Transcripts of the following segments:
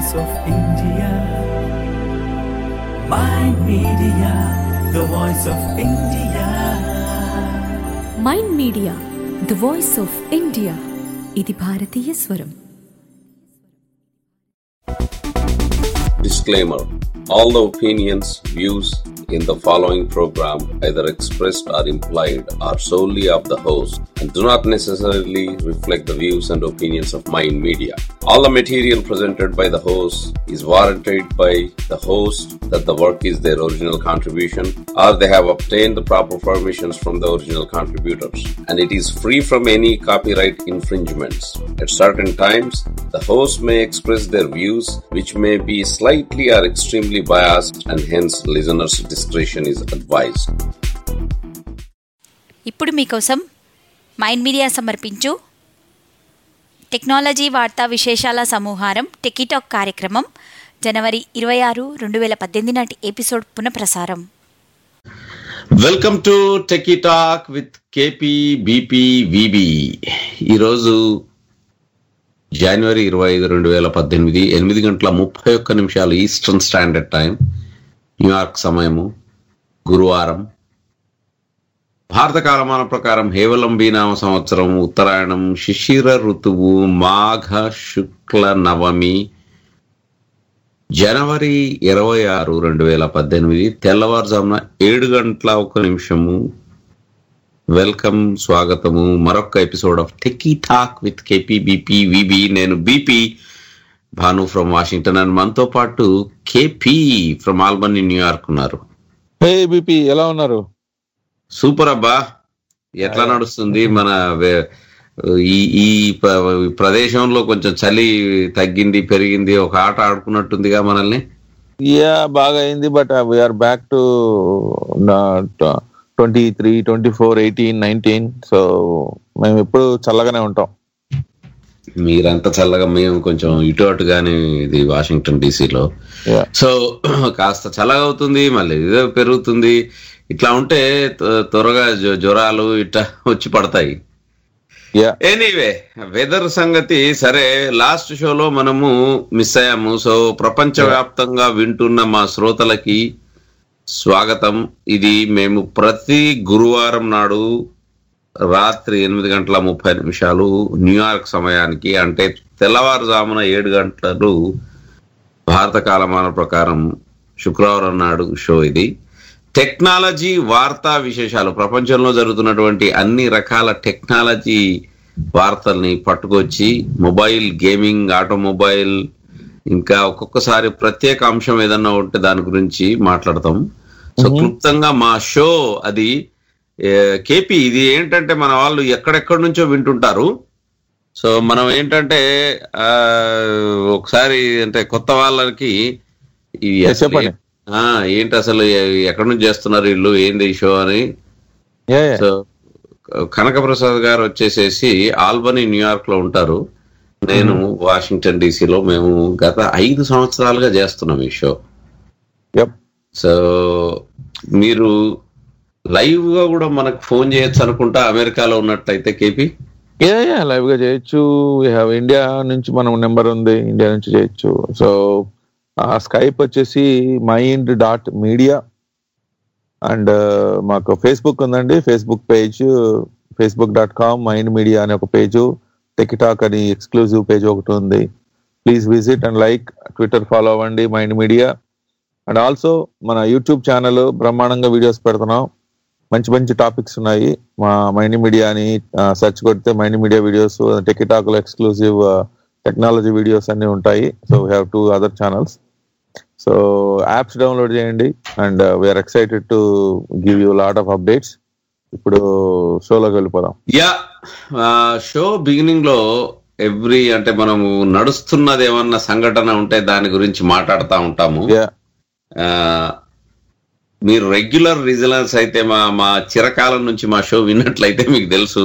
voice of India. Mind Media, the voice of India. Mind media the voice of India ఇది భారతీయ స్వరం Disclaimer All the opinions, views in the following program, either expressed or implied, are solely of the host and do not necessarily reflect the views and opinions of Mind Media. All the material presented by the host is warranted by the host that the work is their original contribution or they have obtained the proper permissions from the original contributors and it is free from any copyright infringements. At certain times, the host may express their views which may be slightly or extremely biased and hence listeners' discretion is advised. ఇప్పుడు మీకోసం mind media సమర్పించు technology వార్తా విశేషాల సమూహారం techie talk కార్యక్రమం జనవరి ఇరవై ఆరు రెండు వేల పద్దెనిమిది నాటి ఎపిసోడ్ పునఃప్రసారం welcome to techie talk with KP BP VB ఈరోజు జనవరి ఇరవై ఐదు రెండు వేల పద్దెనిమిది ఎనిమిది గంటల ముప్పై ఒక్క నిమిషాలు ఈస్టర్న్ స్టాండర్డ్ టైం న్యూయార్క్ సమయము గురువారం భారత కాలమాన ప్రకారం హేవలం బీనామ సంవత్సరం ఉత్తరాయణం శిశిర ఋతువు మాఘ శుక్ల నవమి జనవరి ఇరవై ఆరు రెండు వేల పద్దెనిమిది తెల్లవారుజామున ఏడు గంటల ఒక నిమిషము వెల్కమ్ స్వాగతము మరొక episode of techie talk with KP BP VB నేను BP Bhanu from Washington and మనతో పాటు కేపీ ఫ్రమ్ ఆల్బనీ న్యూయార్క్ ఉన్నారు హే బిపి ఎలా ఉన్నారు సూపర్ అబ్బా ఎట్లా నడుస్తుంది మన వే- ఈ ఈ ప- ప్రదేశంలో కొంచెం చలి తగ్గింది పెరిగింది ఒక ఆట ఆడుకున్నట్టుందిగా మనల్ని యా బాగా అయింది but we're back to twenty three twenty four eighteen nineteen so మేము ఎప్పుడు చల్లగానే ఉంటాం మీరంతా చల్లగా మేము కొంచెం ఇటు అటుగానే ఇది వాషింగ్టన్ డీసీలో యా సో కాస్త చల్లగా అవుతుంది మళ్ళీ ఇదే పెరుగుతుంది ఇట్లా ఉంటే త్వ- త్వరగా జ్వ- జ్వరాలు ఇట్లా వచ్చి పడతాయి యా ఎనీవే వెదర్ సంగతి సరే లాస్ట్ షోలో మనము మిస్ అయ్యాము సో ప్రపంచవ్యాప్తంగా వింటున్న మా శ్రోతలకి స్వాగతం ఇది మేము ప్రతి గురువారం నాడు రాత్రి ఎనిమిది గంటల ముప్పై నిమిషాలు న్యూయార్క్ సమయానికి అంటే తెల్లవారుజామున ఏడు గంటలు భారత కాలమాన ప్రకారం శుక్రవారం నాడు షో ఇది టెక్నాలజీ వార్తా విశేషాలు ప్రపంచంలో జరుగుతున్నటువంటి అన్ని రకాల టెక్నాలజీ వార్తల్ని పట్టుకొచ్చి మొబైల్ గేమింగ్ ఆటోమొబైల్ ఇంకా ఒక్కొక్కసారి ప్రత్యేక అంశం ఏదన్నా ఉంటే దాని గురించి మాట్లాడతాం సో క్లుప్తంగా మా షో అది ఏ, కేపీ ఇది ఏంటంటే మన వాళ్ళు ఎక్కడెక్కడి నుంచో వింటుంటారు సో మనం ఏంటంటే ఆ, ఒకసారి అంటే కొత్త వాళ్ళకి ఇవి Yes, చెప్పండి. ఆ, ఏంటి అసలు ఎ- ఎక్కడి నుంచి చేస్తున్నారు వీళ్ళు ఏంది ఈ షో అని యా యా సో కనకప్రసాద్ గారు వచ్చేసేసి ఆల్బనీ న్యూయార్క్ లో ఉంటారు నేను వాషింగ్టన్ డీసీలో మేము గత ఐదు సంవత్సరాలుగా చేస్తున్నాం ఈ షో యప్ సో మీరు లైవ్ గా కూడా మనకు ఫోన్ చేయొచ్చు అనుకుంటా అమెరికాలో ఉన్నట్టయితే కేపీ యా యా లైవ్ గా చేయొచ్చు వీ హ్యావ్ ఇండియా నుంచి మనం నెంబర్ ఉంది ఇండియా నుంచి చేయొచ్చు సో ఆ స్కైప్ వచ్చేసి మైండ్ డాట్ మీడియా అండ్ మాకు ఫేస్బుక్ ఉందండి Facebook page Facebook dot com mind media అనే ఒక పేజ్ టెకిటాక్ అని ఎక్స్క్లూజివ్ పేజ్ ఒకటి ఉంది please visit and like Twitter follow అవ్వండి మైండ్ మీడియా అండ్ ఆల్సో మన యూట్యూబ్ ఛానల్ బ్రహ్మాండంగా వీడియోస్ పెడుతున్నాం మంచి మంచి టాపిక్స్ ఉన్నాయి మా మైండ్ మీడియా అని సెర్చ్ కొడితే మైండ్ మీడియా వీడియోస్ టెకిటాక్ లో ఎక్స్క్లూజివ్ టెక్నాలజీ వీడియోస్ అన్ని ఉంటాయి so we have two other channels so apps download చేయండి and we're excited to give you lot of updates ఇప్పుడు షోలోకి వెళ్ళిపోదాం యా షో బిగినింగ్ లో ఎవ్రీ అంటే మనము నడుస్తున్నది ఏమన్నా సంఘటన ఉంటే దాని గురించి మాట్లాడుతూ ఉంటాము యా ఆ, మీరు రెగ్యులర్ రిజనల్స్ అయితే మా మా చిరకాలం నుంచి మా షో విన్నట్లయితే మీకు తెలుసు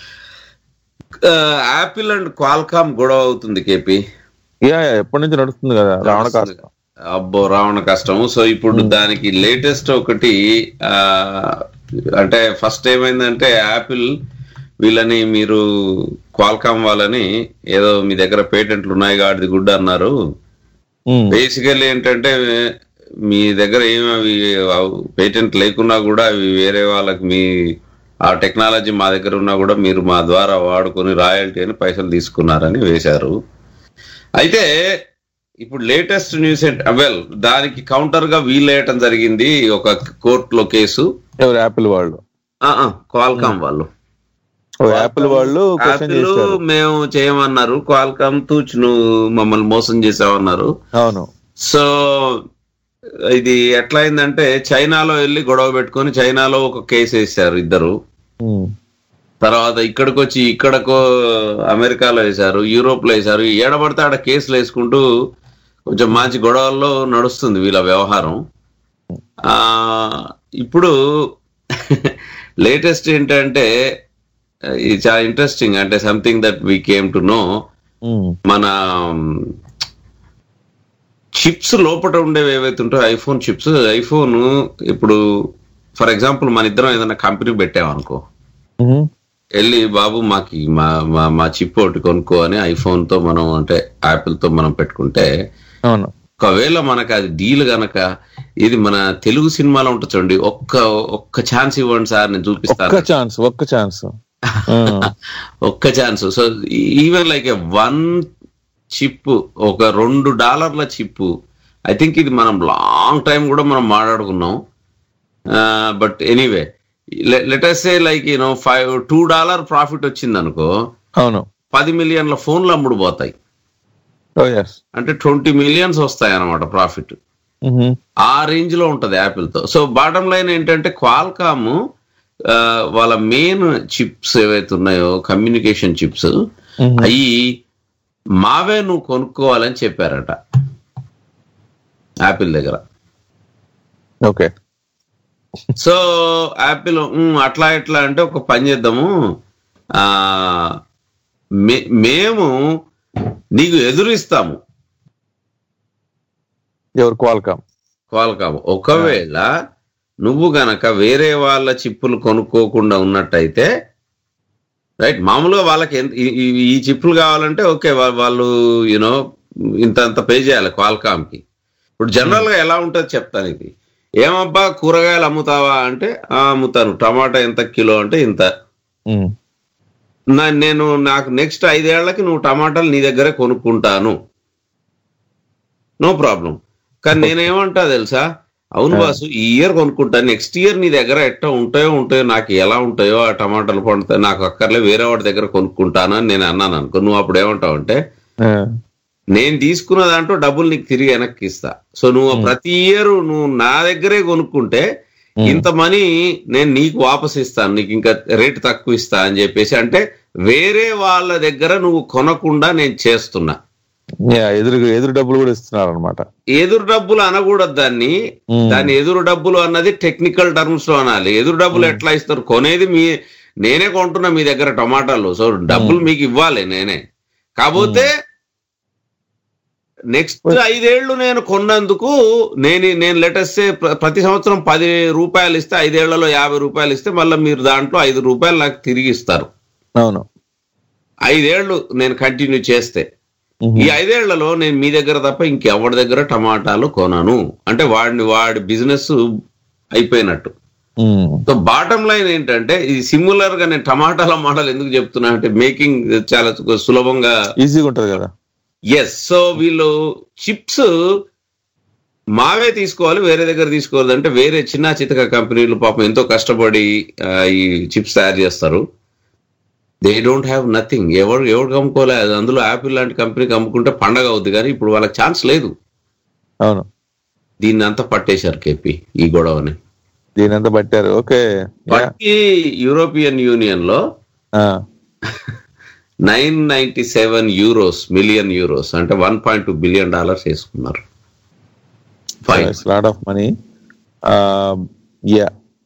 యాపిల్ అండ్ క్వాల్కామ్ గొడవ అవుతుంది కేపీ యా యా ఎప్పటి నుంచి నడుస్తుంది కదా రావణ కాస్త అబ్బో రావణ కష్టము సో ఇప్పుడు దానికి లేటెస్ట్ ఒకటి ఆ, అంటే ఫస్ట్ ఏమైందంటే యాపిల్ వీళ్ళని మీరు క్వాల్కామ్ వాళ్ళని ఏదో మీ దగ్గర పేటెంట్లు ఉన్నాయి కాబట్టి గుడ్ అన్నారు ఉమ్, బేసికల్లీ ఏంటంటే మీ దగ్గర ఏమి అవి పేటెంట్ లేకున్నా కూడా అవి వేరే వాళ్ళకి మీ ఆ టెక్నాలజీ మా దగ్గర ఉన్నా కూడా మీరు మా ద్వారా వాడుకొని రాయల్టీ అని పైసలు తీసుకున్నారని వేశారు అయితే ఇప్పుడు లేటెస్ట్ న్యూస్ వెల్ దానికి కౌంటర్ గా వీలేయటం జరిగింది ఒక కోర్టులో కేసు ఎవరు యాపిల్ వాళ్ళు క్వాల్కామ్ వాళ్ళు ఓ యాపిల్ వాళ్ళు క్వశ్చన్ యాపిల్ చేశారు మేము చేయమన్నారు క్వాల్కామ్ తూచ్ నువ్వు మమ్మల్ని మోసం చేసావన్నారు అవును సో ఇది ఎట్లా అయిందంటే చైనాలో వెళ్ళి గొడవ పెట్టుకొని చైనాలో ఒక కేసు వేశారు ఇద్దరు ఉమ్, తర్వాత ఇక్కడికి వచ్చి ఇక్కడకో అమెరికాలో వేశారు యూరోప్ లో వేశారు ఏడబడితే ఆడ కేసులు వేసుకుంటూ కొంచెం మంచి గొడవల్లో నడుస్తుంది వీళ్ళ వ్యవహారం ఆ ఇప్పుడు లేటెస్ట్ ఏంటంటే ఇది చాలా ఇంట్రెస్టింగ్ అంటే something that we came to know um, మన చిప్స్ లోపల ఉండేవి ఏవైతే ఉంటాయో ఐఫోన్ చిప్స్ ఐఫోన్ ఇప్పుడు ఫర్ ఎగ్జాంపుల్ మన ఇద్దరం ఏదైనా కంపెనీ పెట్టామనుకో ఉమ్, వెళ్ళి బాబు మాకు ఈ మా మా మా చిప్ ఒకటి కొనుక్కో అని ఐఫోన్ తో మనం అంటే యాపిల్ తో మనం పెట్టుకుంటే అవును ఒకవేళ మనకు అది డీల్ గనక ఇది మన తెలుగు సినిమాలో ఉంటుంది చూడండి ఒక్క ఒక్క ఛాన్స్ ఇవ్వండి సార్ నేను ఒక్క చూపిస్తాను ఛాన్స్ ఒక్క ఛాన్స్ ఒక్క chance so even like a one chip ఒక రెండు డాలర్ల చిప్ ఐ థింక్ ఇది మనం లాంగ్ టైం కూడా మనం మాట్లాడుకున్నాం but anyway letters a like you know five two dollar profit వచ్చింది అనుకో అవును పది మిలియన్ల ఫోన్లు అమ్ముడు పోతాయి ఓ ఎస్ అంటే ట్వంటీ మిలియన్స్ వస్తాయి అనమాట ప్రాఫిట్ ఆ రేంజ్ లో ఉంటది యాపిల్ తో సో బాటం లైన్ ఏంటంటే క్వాల్కామ్ వాళ్ళ మెయిన్ చిప్స్ ఏవైతే ఉన్నాయో కమ్యూనికేషన్ చిప్స్ అవి మావే నువ్వు కొనుక్కోవాలని చెప్పారట యాపిల్ దగ్గర ఓకే సో యాపిల్ "ఉమ్, అట్లా ఎట్లా అంటే ఒక పని చేద్దాము ఆ మే- మేము నీకు ఎదురిస్తాము ఎవరు క్వాల్కామ్ క్వాల్కామ్ ఒకవేళ నువ్వు గనక వేరే వాళ్ళ చిప్పులు కొనుక్కోకుండా ఉన్నట్టయితే రైట్ మామూలుగా వాళ్ళకి ఎంత- ఈ- ఈ- ఈ చిప్పులు కావాలంటే ఓకే వా- వాళ్ళు యూనో ఇంత అంత పే చేయాలి క్వాల్కామ్ కి ఇప్పుడు జనరల్ గా ఎలా ఉంటుంది చెప్తాను ఇది ఏమబ్బా కూరగాయలు అమ్ముతావా అంటే "ఆ, అమ్ముతాను టమాటా ఎంత కిలో అంటే ఇంత నా- నేను నాకు నెక్స్ట్ ఐదేళ్లకి నువ్వు టమాటాలు నీ దగ్గరే కొనుక్కుంటాను నో ప్రాబ్లం కానీ నేనేమంటా తెలుసా అవును బాసు ఈ ఇయర్ కొనుక్కుంటా నెక్స్ట్ ఇయర్ నీ దగ్గర ఎట్ట ఉంటాయో ఉంటాయో నాకు ఎలా ఉంటాయో ఆ టమాటాలు పండుతాయి నాకు అక్కర్లే వేరే వాడి దగ్గర కొనుక్కుంటాను అని నేను అన్నాను అనుకో నువ్వు అప్పుడు ఏమంటావు అంటే నేను తీసుకున్న దాంట్లో డబ్బులు నీకు తిరిగి వెనక్కి ఇస్తా సో నువ్వు ప్రతి ఇయర్ నువ్వు నా దగ్గరే కొనుక్కుంటే ఇంత మనీ నేను నీకు వాపస్ ఇస్తాను నీకు ఇంకా రేట్ తక్కువ ఇస్తా అని చెప్పేసి అంటే వేరే వాళ్ళ దగ్గర నువ్వు కొనకుండా నేను చేస్తున్నా ఎదురు ఎదురు డబ్బులు కూడా ఇస్తున్నారు అనమాట ఎదురు డబ్బులు అనకూడదు దాన్ని Hmm. దాన్ని ఎదురు డబ్బులు అన్నది టెక్నికల్ టర్మ్స్ లో అనాలి ఎదురు డబ్బులు ఎట్లా ఇస్తారు కొనేది మీ నేనే కొంటున్నా మీ దగ్గర టమాటాలు సో డబ్బులు మీకు ఇవ్వాలి నేనే కాకపోతే నెక్స్ట్ ఐదేళ్లు నేను కొన్నందుకు నేను నేను లెటెస్ట్ ప్రతి సంవత్సరం పది రూపాయలు ఇస్తే ఐదేళ్లలో యాభై రూపాయలు ఇస్తే మళ్ళీ మీరు దాంట్లో ఐదు రూపాయలు నాకు తిరిగి ఇస్తారు అవును ఐదేళ్లు నేను కంటిన్యూ చేస్తే ఈ ఐదేళ్లలో నేను మీ దగ్గర తప్ప ఇంకెవరి దగ్గర టమాటాలు కొనను అంటే వాడిని వాడి బిజినెస్ అయిపోయినట్టు ఉమ్. సో బాటం లైన్ ఏంటంటే ఇది సిమిలర్ గా నేను టమాటాల మోడల్ ఎందుకు చెప్తున్నా అంటే మేకింగ్ చాలా సులభంగా ఈజీగా ఉంటది కదా ఎస్ సో వీళ్ళు చిప్స్ మావే తీసుకోవాలి వేరే దగ్గర తీసుకోవాలి అంటే వేరే చిన్న చితక కంపెనీలు పాపం ఎంతో కష్టపడి ఆ, ఈ చిప్స్ తయారు చేస్తారు దే డోంట్ హ్యావ్ నథింగ్ ఎవరు ఎవరికి అమ్ముకోలేదు అందులో యాపిల్ లాంటి కంపెనీకి అమ్ముకుంటే పండగ అవుద్ది కానీ ఇప్పుడు వాళ్ళకి ఛాన్స్ లేదు అవును దీన్ని అంతా పట్టేశారు కేపీ ఈ గొడవని దీని అంతా పట్టారు ఓకే పట్టి యూరోపియన్ యూనియన్ లో nine ninety seven euros million euros అంటే one point two billion dollars వేసుకున్నారు fine lot of money yeah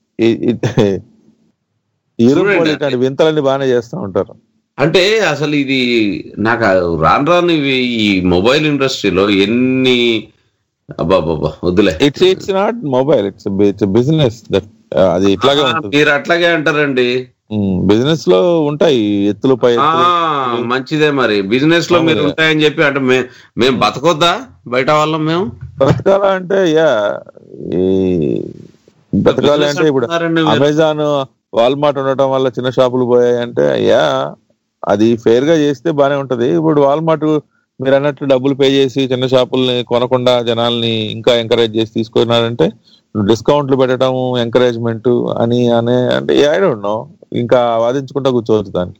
Europe వాళ్ళు చూడండి. ఇట్లాంటి వింతలన్నీ బాగానే చేస్తూ ఉంటారు అంటే అసలు ఇది నాకు ఆ రాను రాను ఇవి ఈ మొబైల్ ఇండస్ట్రీలో ఎన్ని అబ్బాబాబా వద్దులే it's it's not mobile it's it's business that అది ఇట్లాగే ఆ, ఉంటుంది మీరు అట్లాగే అంటారండి బిజినెస్ లో ఉంటాయి ఎత్తులు పై ఆ, ఎత్తులు. మంచిదే మరి బిజినెస్ లో మీరు అవునులే. ఉంటాయని చెప్పి అంటే మే- మేము బతకొద్దా బయట వాళ్ళం మేము బ్రతకాల అంటే యా ఈ బ్రతకాలి అంటే ఇప్పుడు అంటున్నారండి మీరు. అమెజాన్ వాల్మార్ట్ ఉండటం వల్ల చిన్న షాపులు పోయాయి అంటే యా అది ఫెయిర్ గా చేస్తే బానే ఉంటది ఇప్పుడు వాల్మార్ట్ మీరు అన్నట్టు డబ్బులు పే చేసి చిన్న షాపుల్ని కొనకుండా జనాల్ని ఇంకా ఎంకరేజ్ చేసి తీసుకున్నారంటే డిస్కౌంట్లు పెట్టడం ఎంకరేజ్మెంట్ అని అనే అంటే ఐ డోంట్ నో ఇంకా వాదించుకుంటా కూర్చోవచ్చు దానికి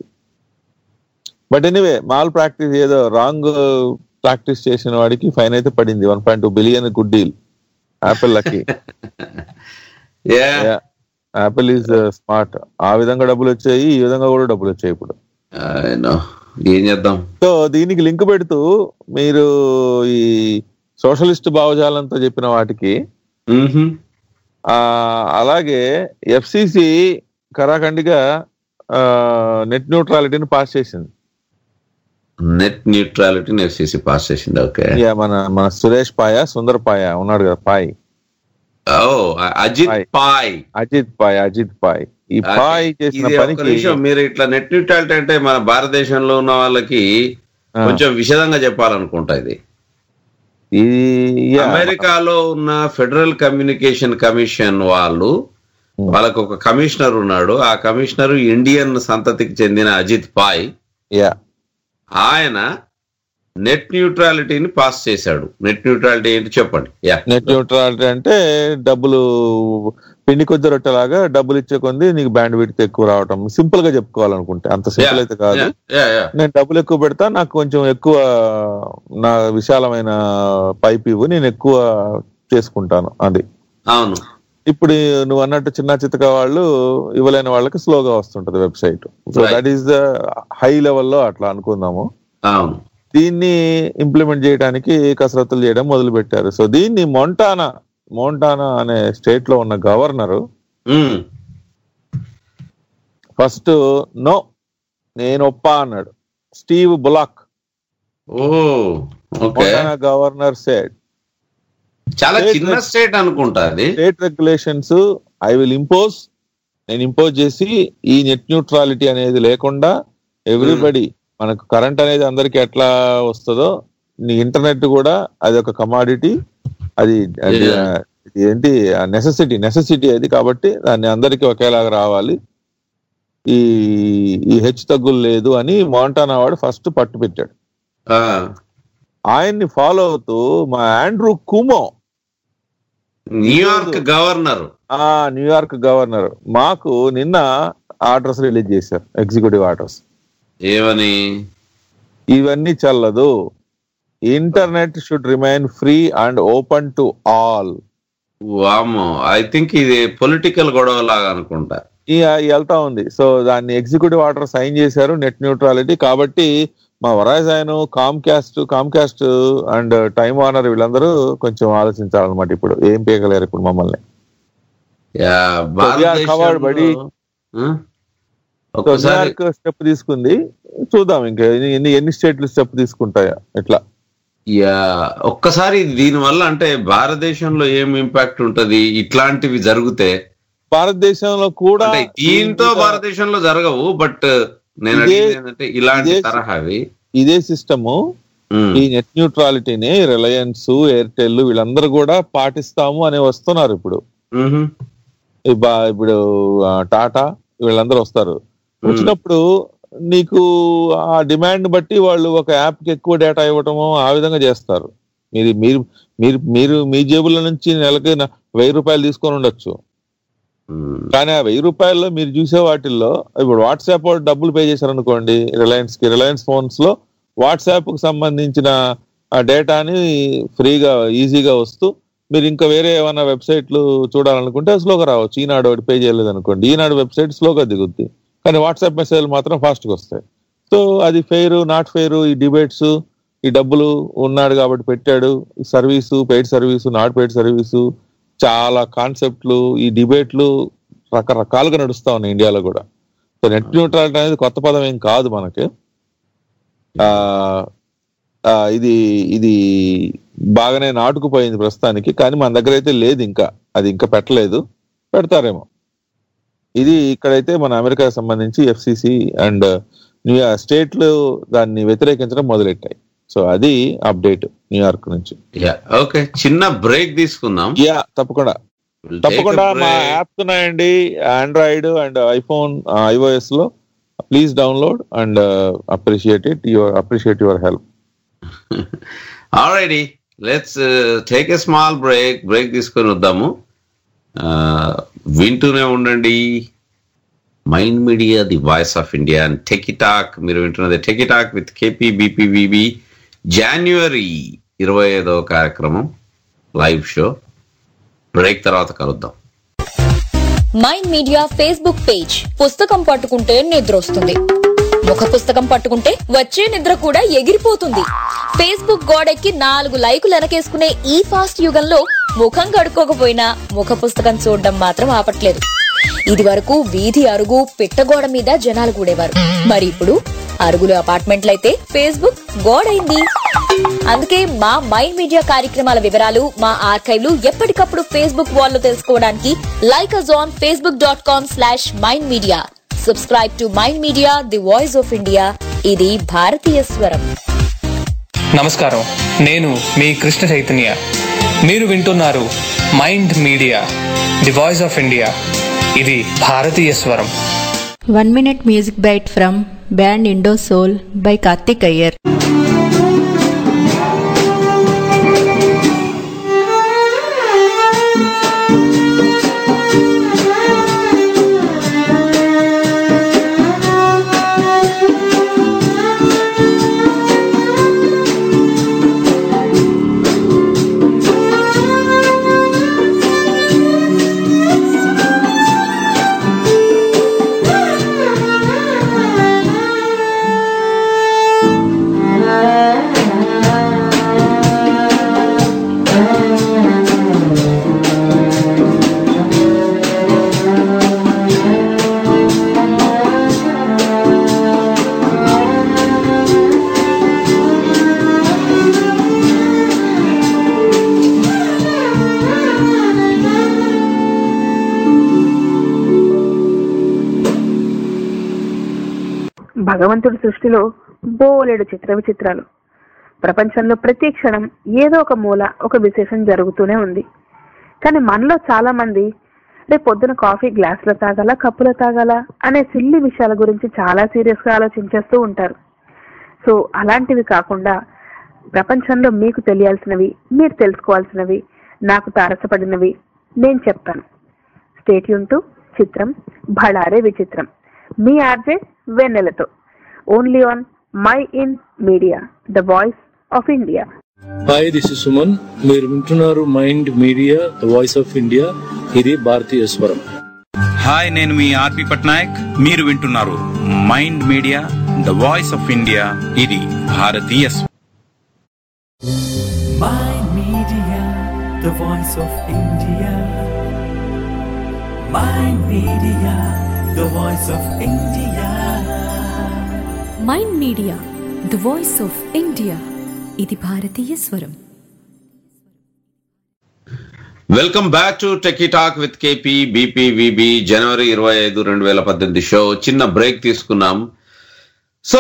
బట్ ఎనీవే మాల్ ప్రాక్టీస్ ఏదో రాంగ్ ప్రాక్టీస్ చేసిన వాడికి ఫైన్ అయితే పడింది one point two billion good deal Apple లకి Yeah. యాపిల్ ఈజ్ స్మార్ట్ ఆ విధంగా డబ్బులు వచ్చాయి ఈ విధంగా కూడా డబ్బులు వచ్చాయి ఇప్పుడు I know. ఏం చేద్దాం సో దీనికి లింక్ పెడుతూ మీరు ఈ సోషలిస్ట్ భావజాలంతో చెప్పిన వాటికి మ్మ్హ్మ్. ఆ అలాగే ఎఫ్సిసి కరాఖండిగా నెట్ న్యూట్రాలిటీని పాస్ చేసింది నెట్ న్యూట్రాలిటీని ఎఫ్సిసి పాస్ చేసింది ఓకే ఇక మన మన సురేష్ పాయ సుందర్ పాయ ఉన్నాడు కదా పాయ్ ఓ అజిత్ పాయ్. పాయ్ అజిత్ పాయ్ అజిత్ పాయ్ ఈ పాయ్ చేసిన ఇది ఒక పనికి నిమిషం మీరు ఇట్లా నెట్ న్యూట్రాలిటీ అంటే మన భారతదేశంలో ఉన్న వాళ్ళకి ఆ, కొంచెం విషదంగా చెప్పాలనుకుంటా ఇది ఈ యా, అమెరికాలో ఉన్న ఫెడరల్ కమ్యూనికేషన్ కమిషన్ వాళ్ళు వాళ్ళకు ఒక కమిషనర్ ఉన్నాడు ఆ కమిషనర్ ఇండియన్ సంతతికి చెందిన అజిత్ పాయ్ యా ఆయన నెట్ న్యూట్రాలిటీని పాస్ చేశాడు నెట్ న్యూట్రాలిటీ ఏంటి చెప్పండి యా నెట్ న్యూట్రాలిటీ అంటే డబ్బులు పిండి కొద్ది రొట్టెలాగా డబ్బులు ఇచ్చే కొంది నీకు బ్యాండ్ విడ్త్ ఎక్కువ రావటం సింపుల్ గా చెప్పుకోవాలనుకుంటే అంత సింపుల్ అయితే కాదు యా, యా, యా. నేను డబ్బులు ఎక్కువ పెడతా నాకు కొంచెం ఎక్కువ నా విశాలమైన పైప్ ఇవ్వు నేను ఎక్కువ చేసుకుంటాను అది అవును ఇప్పుడు నువ్వు అన్నట్టు చిన్న చితక వాళ్ళు ఇవ్వలేని వాళ్ళకి స్లోగా వస్తుంటది website so Right. That is the high లెవెల్లో అట్లా అనుకుందాము అవును దీన్ని ఇంప్లిమెంట్ చేయడానికి కసరత్తులు చేయడం మొదలు పెట్టారు సో దీన్ని మొంటానా మోంటానా అనే స్టేట్ లో ఉన్న గవర్నరు మ్మ్. ఫస్ట్ నో నేను ఒప్పా అన్నాడు Steve Bullock oh okay Montana governor said చాలా State చిన్న reg- స్టేట్ అనుకుంటా అది state regulations I will impose నేను ఇంపోజ్ చేసి ఈ నెట్ న్యూట్రాలిటీ అనేది లేకుండా ఎవ్రీబడి మనకు కరెంట్ అనేది అందరికి ఎట్లా వస్తుందో నీ ఇంటర్నెట్ కూడా అది ఒక కమాడిటీ అది అది, Yeah. ఆ, ఇది ఏంటి నెసెసిటీ నెసెసిటీ అది కాబట్టి దాన్ని అందరికి ఒకేలాగా రావాలి ఈ ఈ హెచ్చు తగ్గులు లేదు అని మోంటానా వాడు ఫస్ట్ పట్టు పెట్టాడు ఆ, ఆయన్ని ఫాలో అవుతూ మా ఆండ్రూ కుమో న్యూయార్క్ గవర్నర్ ఆ న్యూయార్క్ గవర్నర్ మాకు నిన్న ఆర్డర్స్ రిలీజ్ చేశారు ఎగ్జిక్యూటివ్ ఆర్డర్స్ ఏమని ఇవన్నీ చల్లదు internet should remain free and open to all వామో ఐ థింక్ ఇది పొలిటికల్ గొడవ లాగా అనుకుంటా వెళ్తా ఉంది సో దాన్ని ఎగ్జిక్యూటివ్ ఆర్డర్ సైన్ చేశారు నెట్ న్యూట్రాలిటీ కాబట్టి మా Verizon Comcast Comcast and Time Warner వీళ్ళందరూ కొంచెం ఆలోచించాలన్నమాట ఇప్పుడు ఏం పీకలేరు ఇప్పుడు మమ్మల్ని యా, covered, buddy. భారతదేశంలో ఆ? ఒక్కసారి న్యూయార్క్ స్టెప్ తీసుకుంది చూద్దాం ఇంకా ఎన్ని- ఎన్ని ఎన్ని స్టేట్లు స్టెప్ తీసుకుంటాయా ఎట్లా యా ఒక్కసారి దీని వల్ల అంటే భారతదేశంలో ఏం ఇంపాక్ట్ ఉంటది ఇట్లాంటివి జరిగితే భారతదేశంలో కూడా అంటే దీంతో ఇంకా భారతదేశంలో జరగవు బట్ నేను ఇదే- అడిగింది ఏంటంటే ఇలాంటి ఇదే- తరహావి ఇదే సిస్టము ఉమ్, ఈ నెట్ న్యూట్రాలిటీని రిలయన్స్ ఎయిర్టెల్ వీళ్ళందరూ కూడా పాటిస్తాము అని వస్తున్నారు ఇప్పుడు మ్హూ. ఈ బా- ఇప్పుడు ఆ, టాటా వీళ్ళందరూ వస్తారు వచ్చినప్పుడు నీకు ఆ డిమాండ్ బట్టి వాళ్ళు ఒక యాప్ కి ఎక్కువ డేటా ఇవ్వటము ఆ విధంగా చేస్తారు మీరు మీరు మీరు మీరు మీ జేబుల నుంచి నెలకి న- వెయ్యి రూపాయలు తీసుకొని ఉండొచ్చు ఉమ్, కానీ ఆ వెయ్యి రూపాయల్లో మీరు చూసే వాటిల్లో ఇప్పుడు వాట్సాప్ వాడు డబ్బులు పే చేశారనుకోండి రిలయన్స్ కి రిలయన్స్ ఫోన్స్ లో వాట్సాప్ కు సంబంధించిన ఆ డేటాని ఫ్రీగా ఈజీగా వస్తూ మీరు ఇంకా వేరే ఏమైనా వెబ్సైట్లు చూడాలనుకుంటే స్లోగా రావచ్చు ఈనాడు ఒకటి పే చేయలేదు అనుకోండి ఈనాడు వెబ్సైట్ స్లోగా దిగుద్ది కానీ వాట్సాప్ మెసేజ్లు మాత్రం ఫాస్ట్గా వస్తాయి సో అది ఫెయిర్ నాట్ ఫెయిర్ ఈ డిబేట్స్ ఈ డబ్బులు ఉన్నాడు కాబట్టి పెట్టాడు service paid service not paid service చాలా కాన్సెప్ట్లు ఈ డిబేట్లు రకరకాలుగా నడుస్తా ఉన్నాయి ఇండియాలో కూడా సో నెట్ న్యూట్రాలిటీ అనేది కొత్త పదం ఏం కాదు మనకి ఆ ఆ, ఇది ఇది బాగానే నాటుకుపోయింది ప్రస్తుతానికి కానీ మన దగ్గర అయితే లేదు ఇంకా అది ఇంకా పెట్టలేదు పెడతారేమో ఇది ఇక్కడైతే మన అమెరికా సంబంధించి ఎఫ్సిసి అండ్ న్యూయార్క్ స్టేట్లు దాన్ని వ్యతిరేకించడం మొదలెట్టాయి సో అది అప్డేట్ న్యూయార్క్ నుంచి యా ఓకే చిన్న బ్రేక్ తీసుకుందాం యా తప్పకుండా We'll take a తప్పకుండా మా break. యాప్స్ ఉన్నాయండి ఆండ్రాయిడ్ అండ్ ఐఫోన్ ఐఓఎస్ లో please download and appreciate it your appreciate your help already let's take a small break break తీసుకొని వద్దాము Uh, వింటూనే ఉండండి mind media the voice of India and techie talk మీరు వింటున్నది techie talk with KP BPVB జనవరి ఇరవై ఐదవ కార్యక్రమం లైవ్ షో బ్రేక్ తర్వాత కలుద్దాం మైండ్ మీడియా ఫేస్బుక్ పేజ్ పుస్తకం పట్టుకుంటే నిద్ర వస్తుంది ముఖ పుస్తకం పట్టుకుంటే వచ్చే నిద్ర కూడా ఎగిరిపోతుంది ఫేస్బుక్ గోడెక్కి నాలుగు లైకులు వెనకేసుకునే ఈ ఫాస్ట్ యుగంలో ముఖం కడుక్కోకపోయినా ముఖ పుస్తకం చూడడం మాత్రం ఆపట్లేదు ఇది వరకు వీధి అరుగు పిట్టగోడ మీద జనాలు కూడేవారు మరి ఇప్పుడు అరుగులు అపార్ట్మెంట్లయితే ఫేస్బుక్ గోడైంది అందుకే మా మైండ్ మీడియా కార్యక్రమాల వివరాలు మా ఆర్కైవ్లు ఎప్పటికప్పుడు ఫేస్బుక్ వాల్ లో తెలుసుకోవడానికి like us on Facebook dot com slash mind media subscribe to mind media the voice of India ఇది భారతీయ స్వరం నమస్కారం నేను మీ కృష్ణ చైతన్య మీరు వింటున్నారు mind media the voice of India ఇది భారతీయ స్వరం One minute music bite from band Indo Soul by Karthik Iyer. భగవంతుడి సృష్టిలో బోలెడు చిత్ర విచిత్రాలు ప్రపంచంలో ప్రతి క్షణం ఏదో ఒక మూల ఒక విశేషం జరుగుతూనే ఉంది కానీ మనలో చాలా మంది రేపు పొద్దున కాఫీ గ్లాసులో తాగాల కప్పులో తాగాల అనే సిల్లి విషయాల గురించి చాలా సీరియస్ గా ఆలోచించేస్తూ ఉంటారు సో అలాంటివి కాకుండా ప్రపంచంలో మీకు తెలియాల్సినవి మీరు తెలుసుకోవాల్సినవి నాకు తారసపడినవి నేను చెప్తాను స్టేట్యూన్ టు చిత్రం భళారే విచిత్రం మీ ఆర్జే వెన్నెలతో only on mind media the voice of India hi this is Suman మీరు వింటున్నారు mind media the voice of India ఇది భారతీయ స్వరం హాయ్ నేను మీ ఆర్పి పట్నాయక్ మీరు వింటున్నారు mind media the voice of India ఇది భారతీయ స్వ- Mind Media, the voice of India. Mind Media, the voice of India. Mind media the voice of India ఇది భారతీయ స్వరం welcome back to techie talk with KP BPVB జనవరి ఇరవై ఐదు రెండు వేల పద్దెనిమిది షో చిన్న బ్రేక్ తీసుకున్నాం so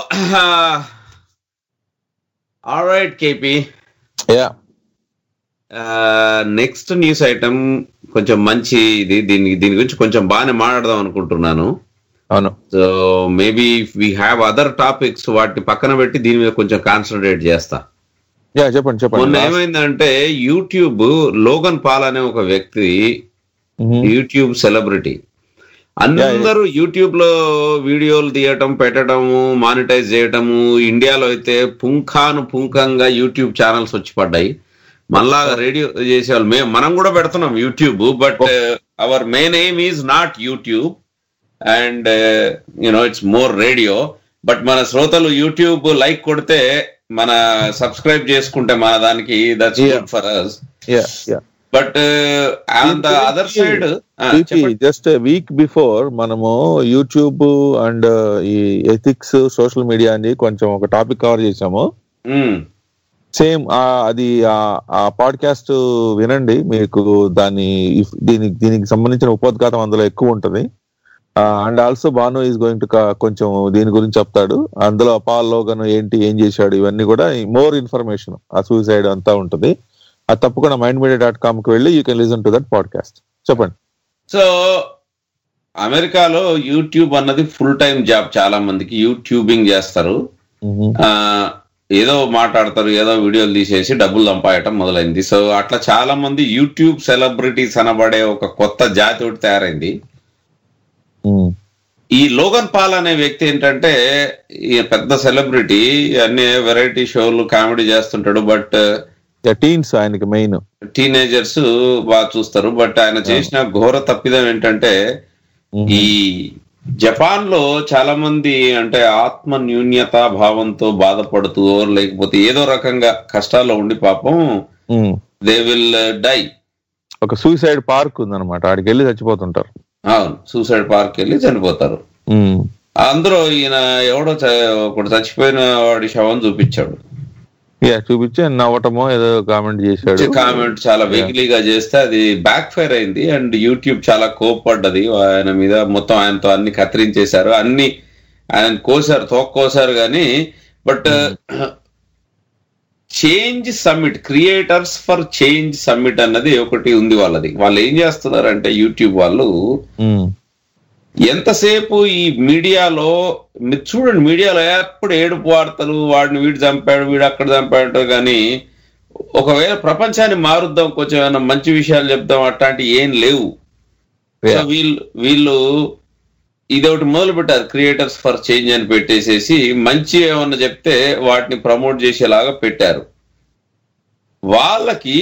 right KP yeah next news item కొంచెం మంచి ఇది దీని దీని గురించి కొంచెం బాగానే మాట్లాడదాం అనుకుంటున్నాను అవును so maybe we have other topics వాటిని పక్కన పెట్టి దీని మీద కొంచెం కాన్సన్ట్రేట్ చేస్తా యా చెప్పండి మొన్న చెప్పండి ఏమైందంటే యూట్యూబ్ లోగన్ పాల్ అనే ఒక వ్యక్తి మ్మ్. యూట్యూబ్ సెలబ్రిటీ అందరూ యూట్యూబ్ లో వీడియోలు తీయటం పెట్టడము మానిటైజ్ చేయటము ఇండియాలో అయితే పుంఖాను పుంఖంగా యూట్యూబ్ ఛానల్స్ వచ్చి పడ్డాయి మళ్ళా రేడియో చేసేవాళ్ళు మేము మనం కూడా పెడుతున్నాం YouTube but our main aim is not YouTube and you know it's more radio but మన శ్రోతలు యూట్యూబ్ లైక్ కొడితే మన సబ్స్క్రైబ్ చేసుకుంటే మన దానికి that's Yeah. Good for us yeah yeah but on the other side just week before మనము YouTube and ఈ ethics social media అని కొంచెం ఒక టాపిక్ కవర్ చేసాము సేమ్ అది ఆ- ఆ పాడ్కాస్ట్ వినండి మీకు దాని if- దీనికి దీనికి సంబంధించిన ఉపోద్ఘాతం అందులో ఎక్కువ ఉంటది and also Bhanu is going to కొంచెం దీని గురించి చెప్తాడు అందులో అపాల్ లోగన్ ఏంటి ఏం చేశాడు ఇవన్నీ కూడా మోర్ ఇన్ఫర్మేషన్ ఆ సూసైడ్ అంతా ఉంటుంది అది తప్పకుండా మైండ్ మీడియా డాట్ కామ్ కి వెళ్ళి you can listen to that podcast చెప్పండి సో అమెరికాలో యూట్యూబ్ అన్నది ఫుల్ టైం జాబ్ చాలా మందికి యూట్యూబింగ్ చేస్తారు ఆ, ఏదో మాట్లాడతారు ఏదో వీడియోలు తీసేసి డబ్బులు సంపాయటం మొదలైంది సో అట్లా చాలా మంది యూట్యూబ్ సెలబ్రిటీస్ అనబడే ఒక కొత్త జాతి ఒకటి తయారైంది ఈ లోగన్ పాల్ అనే వ్యక్తి ఏంటంటే ఈ పెద్ద సెలబ్రిటీ అన్ని వెరైటీ షోలు కామెడీ చేస్తుంటాడు బట్ టీన్స్ ఆయనకి మెయిన్ టీనేజర్స్ బాగా చూస్తారు బట్ ఆయన చేసిన ఘోర తప్పిదం ఏంటంటే ఈ జపాన్ లో చాలా మంది అంటే ఆత్మ న్యూన్యత భావంతో బాధపడుతూ లేకపోతే ఏదో రకంగా కష్టాల్లో ఉండి పాపం దే విల్ డై ఒక సూసైడ్ పార్క్ ఉందన్నమాట ఆడికి వెళ్ళి చచ్చిపోతుంటారు అవును సూసైడ్ పార్క్ వెళ్ళి చనిపోతారు ఉమ్. అందులో ఈయన ఎవడో చ- ఒకడు చచ్చిపోయిన వాడి శవం చూపించాడు యా చూపించి నవ్వటమో ఏదో కామెంట్ చేశాడు కామెంట్ చాలా వెకిలీగా చేస్తే అది బ్యాక్ ఫైర్ అయింది అండ్ యూట్యూబ్ చాలా కోప్పడ్డది ఆయన మీద మొత్తం ఆయనతో అన్ని కత్తిరించేశారు అన్ని ఆయన కోసారు తోక కోసారు కానీ but change summit creators for change summit అన్నది ఒకటి ఉంది వాళ్ళది వాళ్ళు ఏం చేస్తున్నారంటే యూట్యూబ్ వాళ్ళు ఉమ్. ఎంతసేపు ఈ మీడియాలో మీరు చూడండి మీడియాలో ఎప్పుడు ఏడుపు వార్తలు వాడిని వీడు చంపాడు వీడు అక్కడ చంపాడు కానీ ఒకవేళ ప్రపంచాన్ని మారుద్దాం కొంచెం ఏమైనా మంచి విషయాలు చెప్దాం అట్లాంటి ఏం లేవు సో వీళ్ళు వీళ్ళు ఇది ఒకటి మొదలు పెట్టారు క్రియేటర్స్ ఫర్ చేంజ్ అని పెట్టేసేసి మంచి ఏమన్నా చెప్తే వాటిని ప్రమోట్ చేసేలాగా పెట్టారు వాళ్ళకి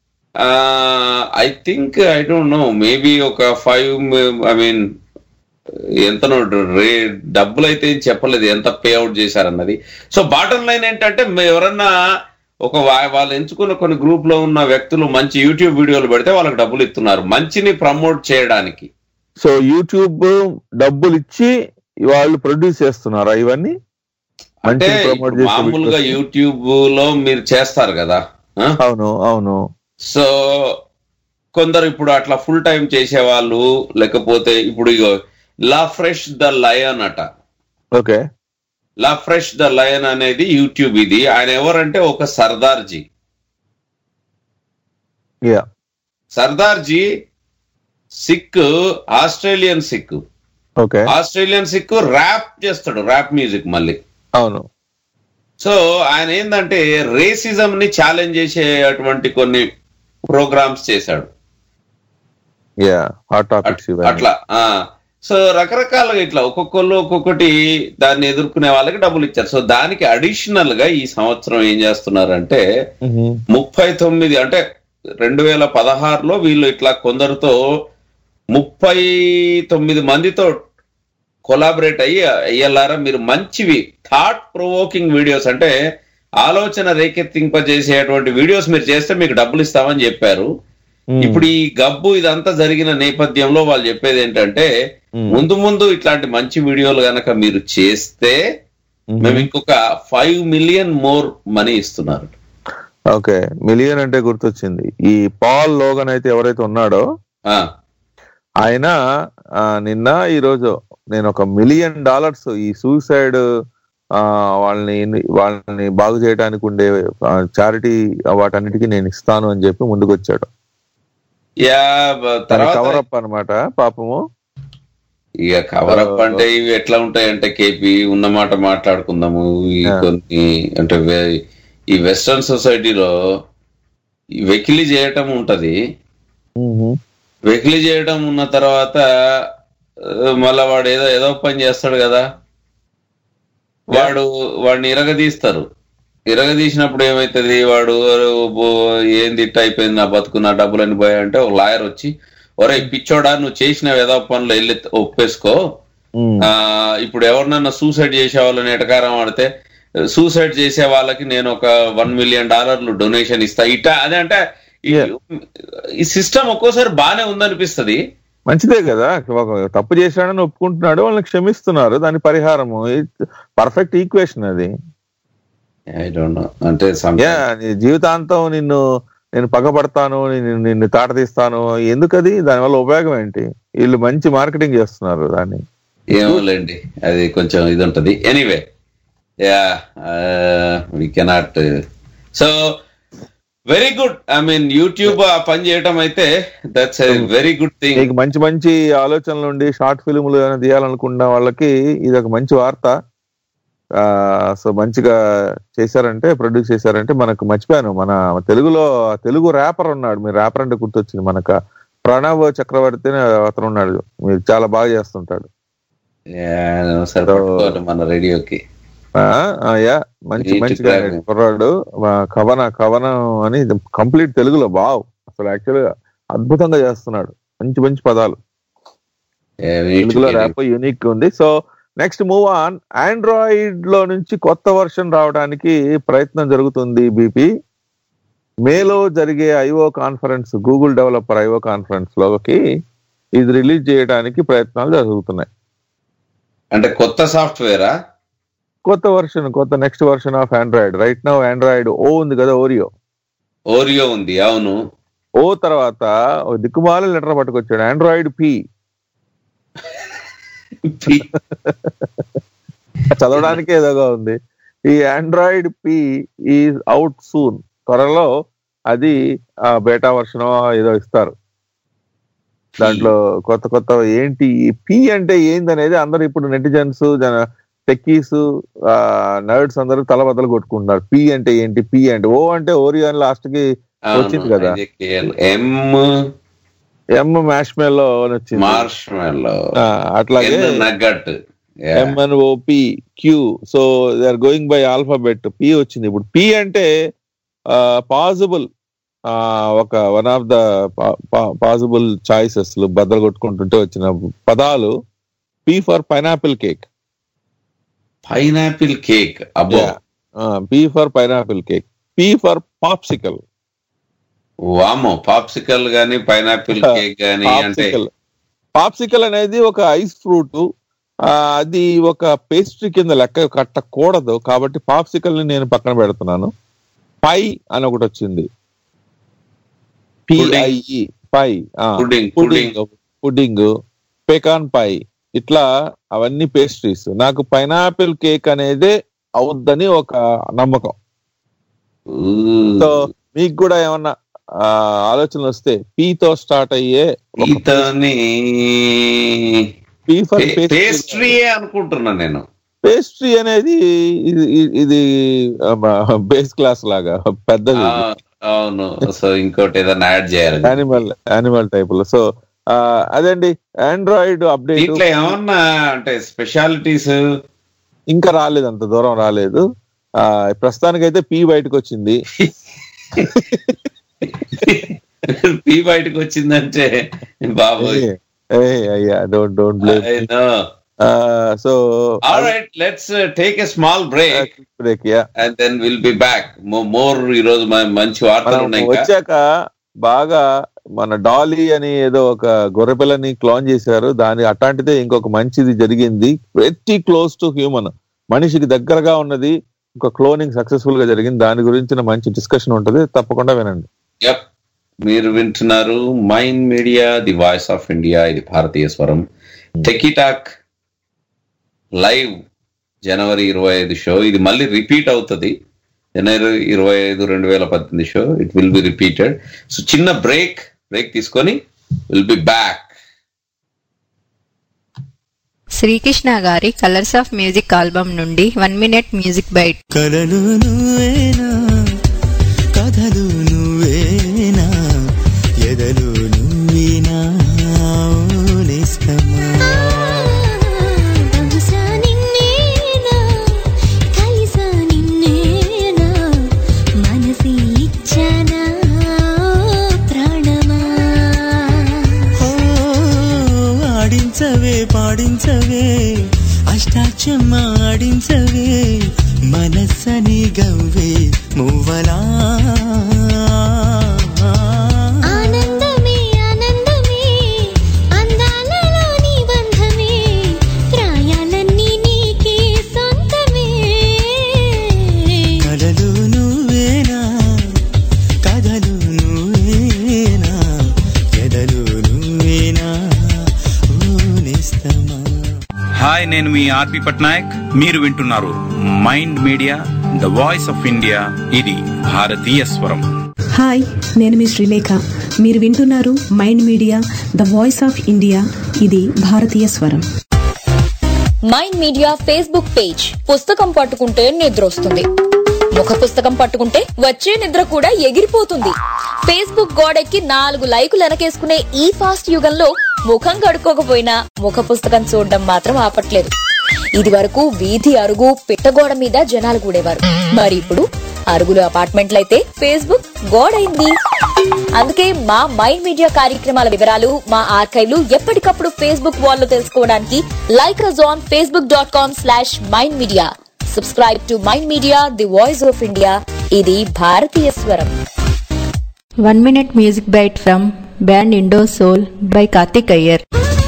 I think I don't know maybe ఒక ఫైవ్ ఐ మీన్ ఎంతనో రే డబ్బులు అయితే ఏం చెప్పలేదు ఎంత పే అవుట్ చేశారన్నది సో బాటమ్ లైన్ ఏంటంటే మే- ఎవరన్నా ఒక వా- వాళ్ళు ఎంచుకున్న కొన్ని గ్రూప్ లో ఉన్న వ్యక్తులు మంచి యూట్యూబ్ వీడియోలు పెడితే వాళ్ళకి డబ్బులు ఇస్తున్నారు మంచిని ప్రమోట్ చేయడానికి సో యూట్యూబ్ డబ్బులు ఇచ్చి వాళ్ళు ప్రొడ్యూస్ చేస్తున్నారా ఇవన్నీ అంటే మంచిని promote ఇప్పుడు చేసే మామూలుగా videos. యూట్యూబ్ లో మీరు చేస్తారు కదా ఆ? అవును అవును సో కొందరు ఇప్పుడు అట్లా ఫుల్ టైం చేసేవాళ్ళు లేకపోతే ఇప్పుడు ఇగో లా ఫ్రెష్ ద లయన్ అట okay L fresh the lion అనేది యూట్యూబ్ ఇది ఆయన ఎవరంటే ఒక Sardarji yeah Sardarji Sikh Australian Sikh okay Australian Sikh rap చేస్తాడు ర్యాప్ మ్యూజిక్ మళ్ళీ అవును సో ఆయన ఏంటంటే రేసిజం ని ఛాలెంజ్ చేసేటువంటి కొన్ని ప్రోగ్రామ్స్ చేశాడు యా హాట్ టాపిక్స్ అట్లా ఆ సో రకరకాలుగా ఇట్లా ఒక్కొక్కళ్ళు ఒక్కొక్కటి దాన్ని ఎదుర్కొనే వాళ్ళకి డబ్బులు ఇచ్చారు సో దానికి అడిషనల్ గా ఈ సంవత్సరం ఏం చేస్తున్నారంటే ముప్పై తొమ్మిది అంటే రెండు వేల పదహారులో వీళ్ళు ఇట్లా కొందరితో ముప్పై తొమ్మిది మందితో కొలాబరేట్ అయ్యి అయ్యేలారా మీరు మంచివి థాట్ ప్రొవోకింగ్ వీడియోస్ అంటే ఆలోచన రేకెత్తింపజేసేటువంటి వీడియోస్ మీరు చేస్తే మీకు డబ్బులు ఇస్తామని చెప్పారు ఇప్పుడు ఈ గబ్బు ఇదంతా జరిగిన నేపథ్యంలో వాళ్ళు చెప్పేది ఏంటంటే ముందు ముందు ఇట్లాంటి మంచి వీడియోలు గనక మీరు చేస్తే మేము ఇంకొక ఫైవ్ మిలియన్ మోర్ మనీ ఇస్తున్నారు ఓకే మిలియన్ అంటే గుర్తొచ్చింది ఈ పాల్ లోగన్ అయితే ఎవరైతే ఉన్నాడో ఆయన ఆ, నిన్న ఈ రోజు నేను ఒక మిలియన్ డాలర్స్ ఈ సూసైడ్ వాళ్ళని వాళ్ళని బాగు చేయడానికి ఉండే చారిటీ వాటన్నిటికీ నేను ఇస్తాను అని చెప్పి ముందుకు వచ్చాడు యా బ- తర్వాత కవర్ అప్ అనమాట పాపము ఇక కవర్ అప్ అంటే ఇవి ఎట్లా ఉంటాయంటే కేపీ ఉన్నమాట మాట్లాడుకుందాము ఈ కొన్ని అంటే వే- ఈ వెస్ట్రన్ సొసైటీలో ఈ వెకిలి చేయటం ఉంటది వెకిలి చేయడం ఉన్న తర్వాత ఆ, మళ్ళా వాడు ఏదో ఏదో పని చేస్తాడు కదా వాడు వాడిని ఇరగదీస్తారు ఇరగదీసినప్పుడు ఏమైతుంది వాడు "అరే, ఓ, ఏంది ఇట్ట అయిపోయింది నా బతుకు నా డబ్బులని పోయా అంటే ఒక లాయర్ వచ్చి ఒరే పిచ్చోడా నువ్వు చేసిన ఏదో పనులు వెళ్ళి ఒప్పేసుకో ఆ ఇప్పుడు ఎవరినన్నా సూసైడ్ చేసే వాళ్ళని ఎటకారం ఆడితే సూసైడ్ చేసే వాళ్ళకి నేను ఒక వన్ మిలియన్ డాలర్లు డొనేషన్ ఇస్తా ఇట అదే అంటే ఈ- ఈ సిస్టమ్ ఒక్కోసారి బానే ఉందనిపిస్తది మంచిదే కదా ఒక తప్పు చేశాడని ఒప్పుకుంటున్నాడు వాళ్ళని క్షమిస్తున్నారు దాని పరిహారము పర్ఫెక్ట్ ఈక్వేషన్ అది ఐ డోంట్ నో అంటే some- యా నీ జీవితాంతం నిన్ను నేను పగబడతాను నేను నిన్ను తాట తీస్తాను ఎందుకది దానివల్ల ఉపయోగం ఏంటి వీళ్ళు మంచి మార్కెటింగ్ చేస్తున్నారు దాన్ని ఏమోలేండి అది కొంచెం ఇది ఉంటది anyway yeah we cannot so very good I mean YouTube ఆ పని చేయటం అయితే దట్స్ వెరీ గుడ్ థింగ్ మీకు మంచి మంచి ఆలోచనలు ఉండి షార్ట్ ఫిల్మ్లు ఏమైనా తీయాలనుకున్న వాళ్ళకి ఇది ఒక మంచి వార్త సో మంచిగా చేశారంటే ప్రొడ్యూస్ చేశారంటే మనకు మర్చిపోయాను మన తెలుగులో తెలుగు ర్యాపర్ ఉన్నాడు మీరు ర్యాపర్ అంటే గుర్తొచ్చింది మనకు ప్రణవ్ చక్రవర్తి అని అతను ఉన్నాడు మీరు చాలా బాగా చేస్తుంటాడు సరే పట్టుకోవాలి మన రేడియోకి ఆ, ఆ, యా మంచి Great మంచిగా crack. కుర్రాడు మా కవన కవనం అని కంప్లీట్ తెలుగులో బావ్ అసలు యాక్చువల్ గా అద్భుతంగా చేస్తున్నాడు మంచి మంచి పదాలు తెలుగులో ర్యాప్ యూనిక్ ఉంది so next move on Android లో నుంచి కొత్త వర్షన్ రావడానికి ప్రయత్నం జరుగుతుంది బీపీ మేలో జరిగే IO conference Google developer IO conference లోకి ఇది రిలీజ్ చేయడానికి ప్రయత్నాలు జరుగుతున్నాయి అంటే కొత్త సాఫ్ట్వేరా కొత్త వర్షన్ కొత్త next version of Android right now Android O ఉంది కదా ఓరియో ఓరియో ఉంది అవును ఓ తర్వాత ఓ దిక్కుమాల లెటర్ పట్టుకొచ్చాడు ఆండ్రాయిడ్ పి చదవడానికి ఏదోగా ఉంది ఈ Android P is out soon త్వరలో అది ఆ బేటా వర్షన్ ఏదో ఇస్తారు దాంట్లో కొత్త కొత్త ఏంటి పి అంటే ఏంది అనేది అందరూ ఇప్పుడు నెటిజన్స్ జన టెక్కీస్ నర్డ్స్ అందరూ తల బద్దలు కొట్టుకుంటున్నారు పి అంటే ఏంటి పి అంటే ఓ అంటే ఓరియన్ లాస్ట్ కి వచ్చింది కదా ఎం ఎం మ్యాష్ మెల్లో వచ్చింది మార్ష్ మెల్లో ఆ, అట్లాగే nougat M N O P Q so they are going by alphabet P వచ్చింది ఇప్పుడు పి అంటే పాసిబుల్ ఒక one of the possible choices బద్దలు కొట్టుకుంటుంటే వచ్చిన పదాలు P for pineapple cake pineapple cake అబ్బో P for pineapple cake P for popsicle వామో పాప్సికల్ గానీ పైనాపిల్ కేక్ గానీ అంటే పాప్సికల్ అనేది ఒక ఐస్ ఫ్రూట్ అది ఒక పేస్ట్రీ కింద లెక్క కట్టకూడదు కాబట్టి పాప్సికల్ ని నేను పక్కన పెడుతున్నాను పై అని ఒకటి వచ్చింది P I E pie Pudding, pudding pudding pecan pie ఇట్లా అవన్నీ పేస్ట్రీస్ నాకు పైనాపిల్ కేక్ అనేదే అవుద్దని ఒక నమ్మకం సో మీకు కూడా ఏమన్నా ఆ, ఆలోచనలు వస్తే పీతో స్టార్ట్ అయ్యే ఈతని పీ ఫర్ పేస్ట్రీ అనుకుంటున్నా నేను పేస్ట్రీ అనేది ఇది ఇది- ఇది బేస్ క్లాస్ లాగా పెద్దది ఆ, అవును సో ఇంకోటి ఏదైనా యాడ్ చేయాలి యానిమల్ యానిమల్ టైప్ లో సో అదండి ఆండ్రాయిడ్ అప్డేట్ దీంట్లో ఏమన్నా అంటే స్పెషాలిటీస్ ఇంకా రాలేదు అంత దూరం రాలేదు ఆ ప్రస్తుతానికైతే పీ బయటకు వచ్చింది పీ బయటకు వచ్చిందంటే బాబు అయ్యా don't don't blame so all right let's take a small break break yeah and then will be back more ఈ రోజు మ- మంచి వార్తలు మనం ఉన్నాయి ఇంకా వచ్చాక బాగా మన డాలీ అని ఏదో ఒక గొర్రెపిల్లని క్లోన్ చేశారు దాని అట్లాంటిదే ఇంకొక మంచిది జరిగింది వెరీ క్లోజ్ టు హ్యూమన్ మనిషికి దగ్గరగా ఉన్నది ఒక క్లోనింగ్ సక్సెస్ఫుల్ గా జరిగింది దాని గురించిన మంచి డిస్కషన్ ఉంటది తప్పకుండా వినండి యప్ మీరు వింటున్నారు mind media the voice of India ఇది భారతీయ స్వరం టెకీటాక్ లైవ్ జనవరి ఇరవై ఐదు షో ఇది మళ్ళీ రిపీట్ అవుతుంది జనవరి ఇరవై ఐదు రెండు వేల పద్దెనిమిది show it will be repeated so చిన్న బ్రేక్ బ్రేక్ తీసుకొని విల్ బి బ్యాక్ శ్రీకృష్ణ గారి కలర్స్ ఆఫ్ మ్యూజిక్ ఆల్బమ్ నుండి వన్ మినిట్ మ్యూజిక్ బైట్ కలలు నువ్వేనా కథలు నువ్వేనా ఎదలు నువ్వేనా ఓ నిస్తమా బహుశా నిన్నేనా కలిసా నిన్నేనా మనసి ఇచ్చానా ప్రాణమా ఓ ఆడించవే పాడించవే అష్టాచమ్మ ఆడించవే మనస్సని గవ్వే మువ్వలా ఆనందమే ఆనందమే అందాలలో నీ బంధమే ప్రాయాలన్నీ నీకే సొంతమే కలలు నువ్వేనా కథలు నేను మీ ఆర్పి పట్నాయక్ మీరు వింటున్నారు mind media the voice of India ఇది భారతీయ స్వరం హాయ్ నేను మీ శ్రీలేఖ మీరు వింటున్నారు mind media the voice of India ఇది భారతీయ స్వరం మైండ్ మీడియా ఫేస్బుక్ పేజ్ పుస్తకం పట్టుకుంటే నిద్ర వస్తుంది ముఖ పుస్తకం పట్టుకుంటే వచ్చే నిద్ర కూడా ఎగిరిపోతుంది ఫేస్బుక్ గోడెక్కి నాలుగు లైకులు వెనకేసుకునే ఈ ఫాస్ట్ యుగంలో ముఖం కడుక్కోకపోయినా ముఖ పుస్తకం చూడడం మాత్రం ఆపట్లేదు ఇది వరకు వీధి అరుగు పిట్టగోడ మీద జనాలు కూడేవారు మరి ఇప్పుడు అరుగులు అపార్ట్మెంట్లయితే ఫేస్బుక్ గోడైంది అందుకే మా మైండ్ మీడియా కార్యక్రమాల వివరాలు మా ఆర్కైవ్లు ఎప్పటికప్పుడు ఫేస్బుక్ వాల్లో తెలుసుకోవడానికి like us on Facebook dot com slash mind media subscribe to mind media the voice of India ఇది భారతీయ స్వరం one minute music byte from band Indo Soul by Karthik Iyer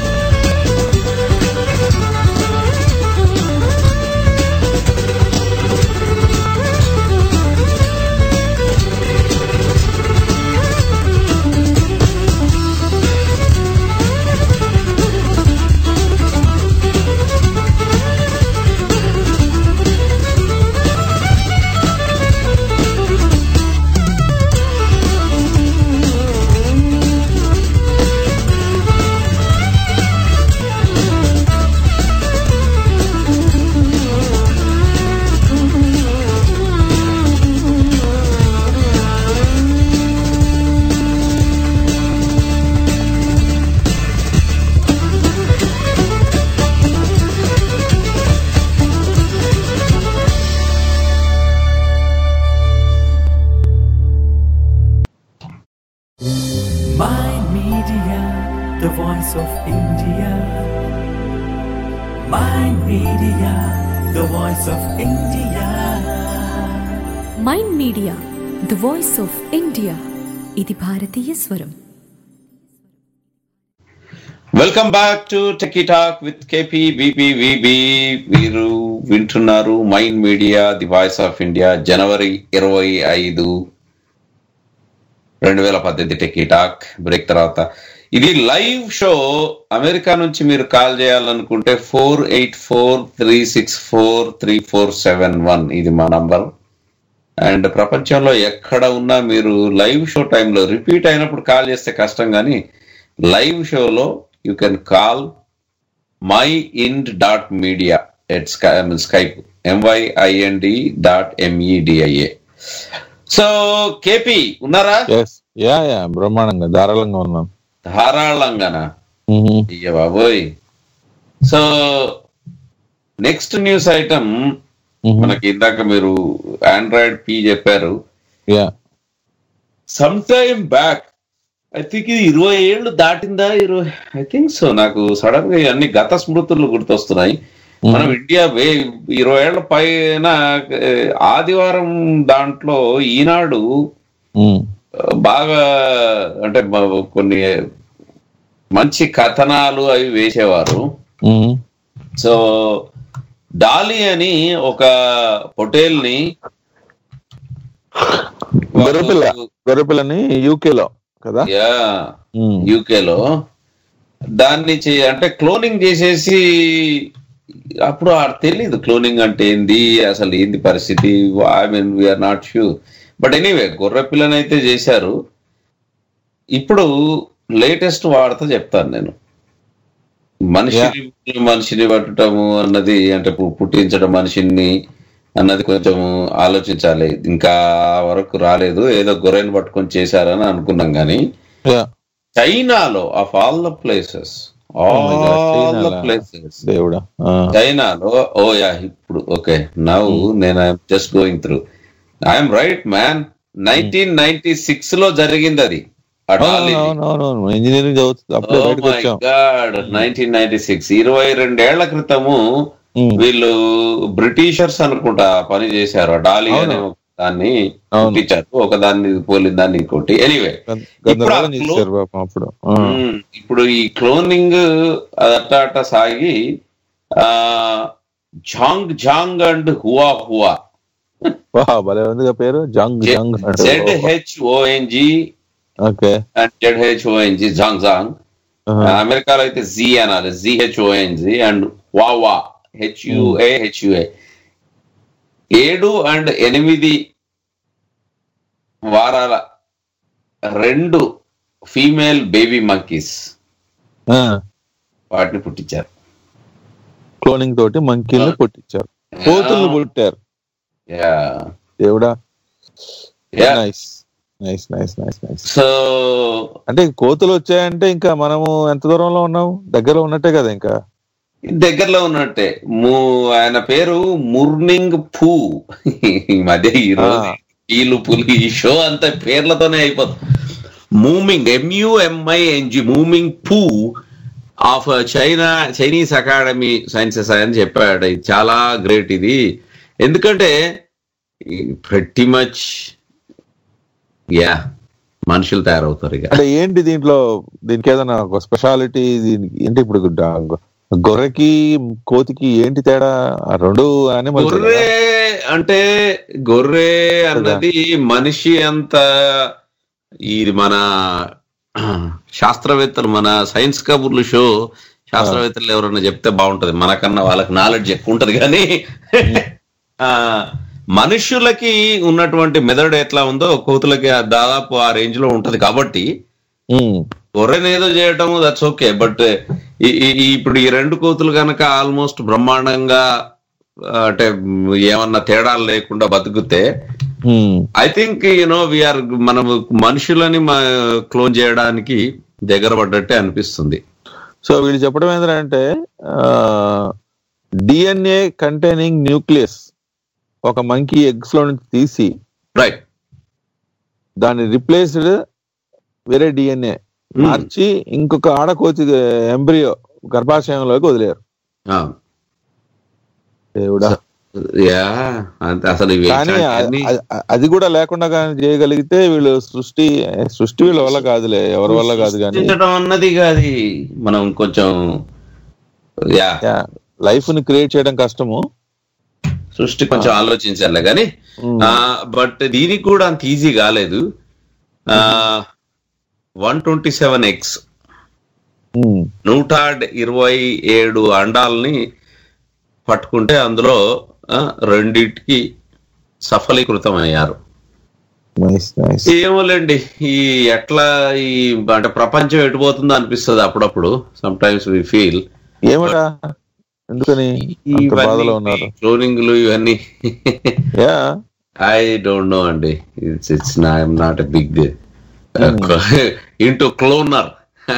Mind Media, the voice of India. Mind Media, the voice of India. Mind media the voice of India ఇది భారతీయ స్వరం welcome back to techie talk with KP BP VB వీరు వింటున్నారు mind media the voice of India జనవరి ఇరవై ఐదు రెండు వేల పద్దెనిమిది టెకీ టాక్ బ్రేక్ తర్వాత ఇది లైవ్ షో అమెరికా నుంచి మీరు కాల్ చేయాలనుకుంటే four eight four three six four three four seven one ఇది మా నంబర్ అండ్ ప్రపంచంలో ఎక్కడ ఉన్నా మీరు లైవ్ షో టైంలో రిపీట్ అయినప్పుడు కాల్ చేస్తే కష్టం కానీ లైవ్ షోలో you can call mind dot media at Skype M Y I N D dot M E D I A so KP ఉన్నారా ఎస్ యా యా బ్రహ్మాండంగా ధారాళంగా ఉన్నాం ధారాళంగానా అయ్య బాబోయ్ సో నెక్స్ట్ న్యూస్ ఐటమ్ మనకి ఇందాక మీరు ఆండ్రాయిడ్ పి చెప్పారు yeah some time back I think ఇది ఇరవై ఏళ్ళు దాటిందా ఇరవై ఐ థింక్ సో నాకు సడన్ గా అన్ని గత స్మృతులు గుర్తొస్తున్నాయి మనం ఇండియా వే ఇరవై ఏళ్ల పైన ఏ, ఆదివారం దాంట్లో ఈనాడు బాగా అంటే మ- కొన్ని మంచి కథనాలు అవి వేసేవారు సో డాలి అని ఒక హోటల్ ని గొర్రెపిల్ల గొర్రెపిల్లని యూకేలో కదా యా యూకేలో దాన్ని చే- అంటే క్లోనింగ్ చేసేసి అప్పుడు ఆ తెలీదు క్లోనింగ్ అంటే ఏంది అసలు ఏంది పరిస్థితి I mean we're not sure but anyway గొర్రె పిల్లని అయితే చేశారు ఇప్పుడు లేటెస్ట్ వార్త చెప్తాను నేను మనిషిని మనిషిని పట్టడము అన్నది అంటే పు- పుట్టించడం మనిషిని అన్నది కొంచెం ఆలోచించాలి ఇంకా ఆ వరకు రాలేదు ఏదో గొర్రెని పట్టుకొని చేశారని అనుకున్నాం కానీ చైనాలో of all the places all the places దేవుడా చైనాలో ఓ యా ఇప్పుడు ఓకే నవ్ నేను just going through I'm right man nineteen ninety six లో జరిగింది అది ఆ డాలీ అవునవును ఇంజనీరింగ్ చదువుతుంది అప్పుడే బయటకు మై వచ్చాం గాడ్ నైన్టీన్ నైన్టీ సిక్స్ ఇరవై రెండేళ్ల క్రితము వీళ్ళు బ్రిటిషర్స్ అనుకుంటా ఆ పని చేశారు ఆ డాలీ అనే ఒక దాన్ని పుట్టించారు ఒక దాన్ని పోలిన దాన్ని ఇంకోటి ఎనీవే ఇప్పుడు ఆ గందరగోళం clo- చేశారు పాపం అప్పుడు ఆ. మ్మ్. ఇప్పుడు ఈ క్లోనింగ్ అట్ట అట్ట సాగి ఆ Zhong Zhong and Hua Hua వా, భలే ఉందిగా పేరు Zhong Zhong Z H O N G okay and Z H O N G Zhong Zhong ఆహా. అమెరికాలో అయితే జి అనాలి జిహెచ్ఓఎన్జి అండ్ వావా హెచ్యుఏ హెచ్యుఏ ఏడు అండ్ ఎనిమిది వారాల రెండు ఫీమేల్ బేబీ మంకీస్ వాటిని పుట్టించారు క్లోనింగ్ తోటి మంకీలు పుట్టించారు కోతులు పుట్టారు యా దేవుడా Yeah. Nice nice nice nice nice so అంటే కోతులు వచ్చాయంటే ఇంకా మనము ఎంత దూరంలో ఉన్నాం దగ్గరలో ఉన్నట్టే కదా ఇంకా దగ్గరలో ఉన్నట్టే ము ఆయన పేరు ముర్నింగ్ పూ ఈ మధ్య ఈ రోజు ఈలు పులి ఈ షో అంతా పేర్లతోనే అయిపోతుంది మూమింగ్ M U M I N G Muming Poo of China Chinese Academy Sciences అని చెప్పాడు ఇది చాలా గ్రేట్ ఇది ఎందుకంటే ప్రతి మచ్ యా మనుషులు తయారవుతారు ఇక అంటే ఏంటి దీంట్లో దీనికి ఏదైనా ఒక స్పెషాలిటీ దీనికి ఏంటి ఇప్పుడు డా- గొర్రెకి కోతికి ఏంటి తేడా ఆ రెండు animals కదా. గొర్రె అంటే గొర్రె అన్నది మనిషి అంత ఇది మన శాస్త్రవేత్తలు మన సైన్స్ కబుర్లు షో శాస్త్రవేత్తలు ఎవరైనా చెప్తే బాగుంటది మనకన్నా వాళ్ళకి నాలెడ్జ్ ఎక్కువ ఉంటది కానీ ఆ మనుషులకి ఉన్నటువంటి మెదడు ఎట్లా ఉందో కోతులకి ఆ దాదాపు ఆ రేంజ్ లో ఉంటది కాబట్టి గొర్రెనేదో చేయటము దట్స్ ఓకే బట్ ఇప్పుడు ఈ రెండు కోతులు కనుక ఆల్మోస్ట్ బ్రహ్మాండంగా ఆ, అంటే ఏమన్నా తేడాలు లేకుండా బతుకుతే ఐ థింక్ యునో వీఆర్ మనం మనుషులని క్లోన్ చేయడానికి దగ్గర పడ్డట్టే అనిపిస్తుంది సో వీళ్ళు చెప్పడం ఏంటంటే డిఎన్ఏ కంటైనింగ్ న్యూక్లియస్ ఒక మంకీ ఎగ్స్ లో నుంచి తీసి రైట్ దాన్ని రిప్లేస్డ్ వేరే డిఎన్ఏ మార్చి ఇంకొక ఆడకోతి ఎంబ్రియో గర్భాశయంలోకి వదిలేరు దేవుడా యా అంతే అసలు ఇవి కానీ ఇట్లాంటివన్నీ- అ- అ- అది కూడా లేకుండా కానీ చేయగలిగితే వీళ్ళు సృష్టి సృష్టి వీళ్ళ వల్ల కాదులే ఎవరి వల్ల కాదు కానీ సృష్టించడం అన్నది అది మనం కొంచెం యా లైఫ్ ని క్రియేట్ చేయడం కష్టము సృష్టి కొంచెం ఆలోచించాలి కానీ బట్ దీనికి కూడా అంత ఈజీ కాలేదు వన్ ట్వంటీ సెవెన్ ఎక్స్ నూట ఇరవై ఏడు అండాలని పట్టుకుంటే అందులో ఆ, రెండిటికి సఫలీకృతం అయ్యారు నైస్ నైస్ ఏమోలేండి ఈ ఎట్లా ఈ అంటే ప్రపంచం ఎటుపోతుందో అనిపిస్తుంది అప్పుడప్పుడు సమ్ టైమ్స్ వి ఫీల్ ఏమడా ఎందుకని అంత బాధలో ఉన్నారు క్లోనింగ్లు ఇవన్నీ యా ఐ డోంట్ నో అండి it's it's I'm not a big into cloner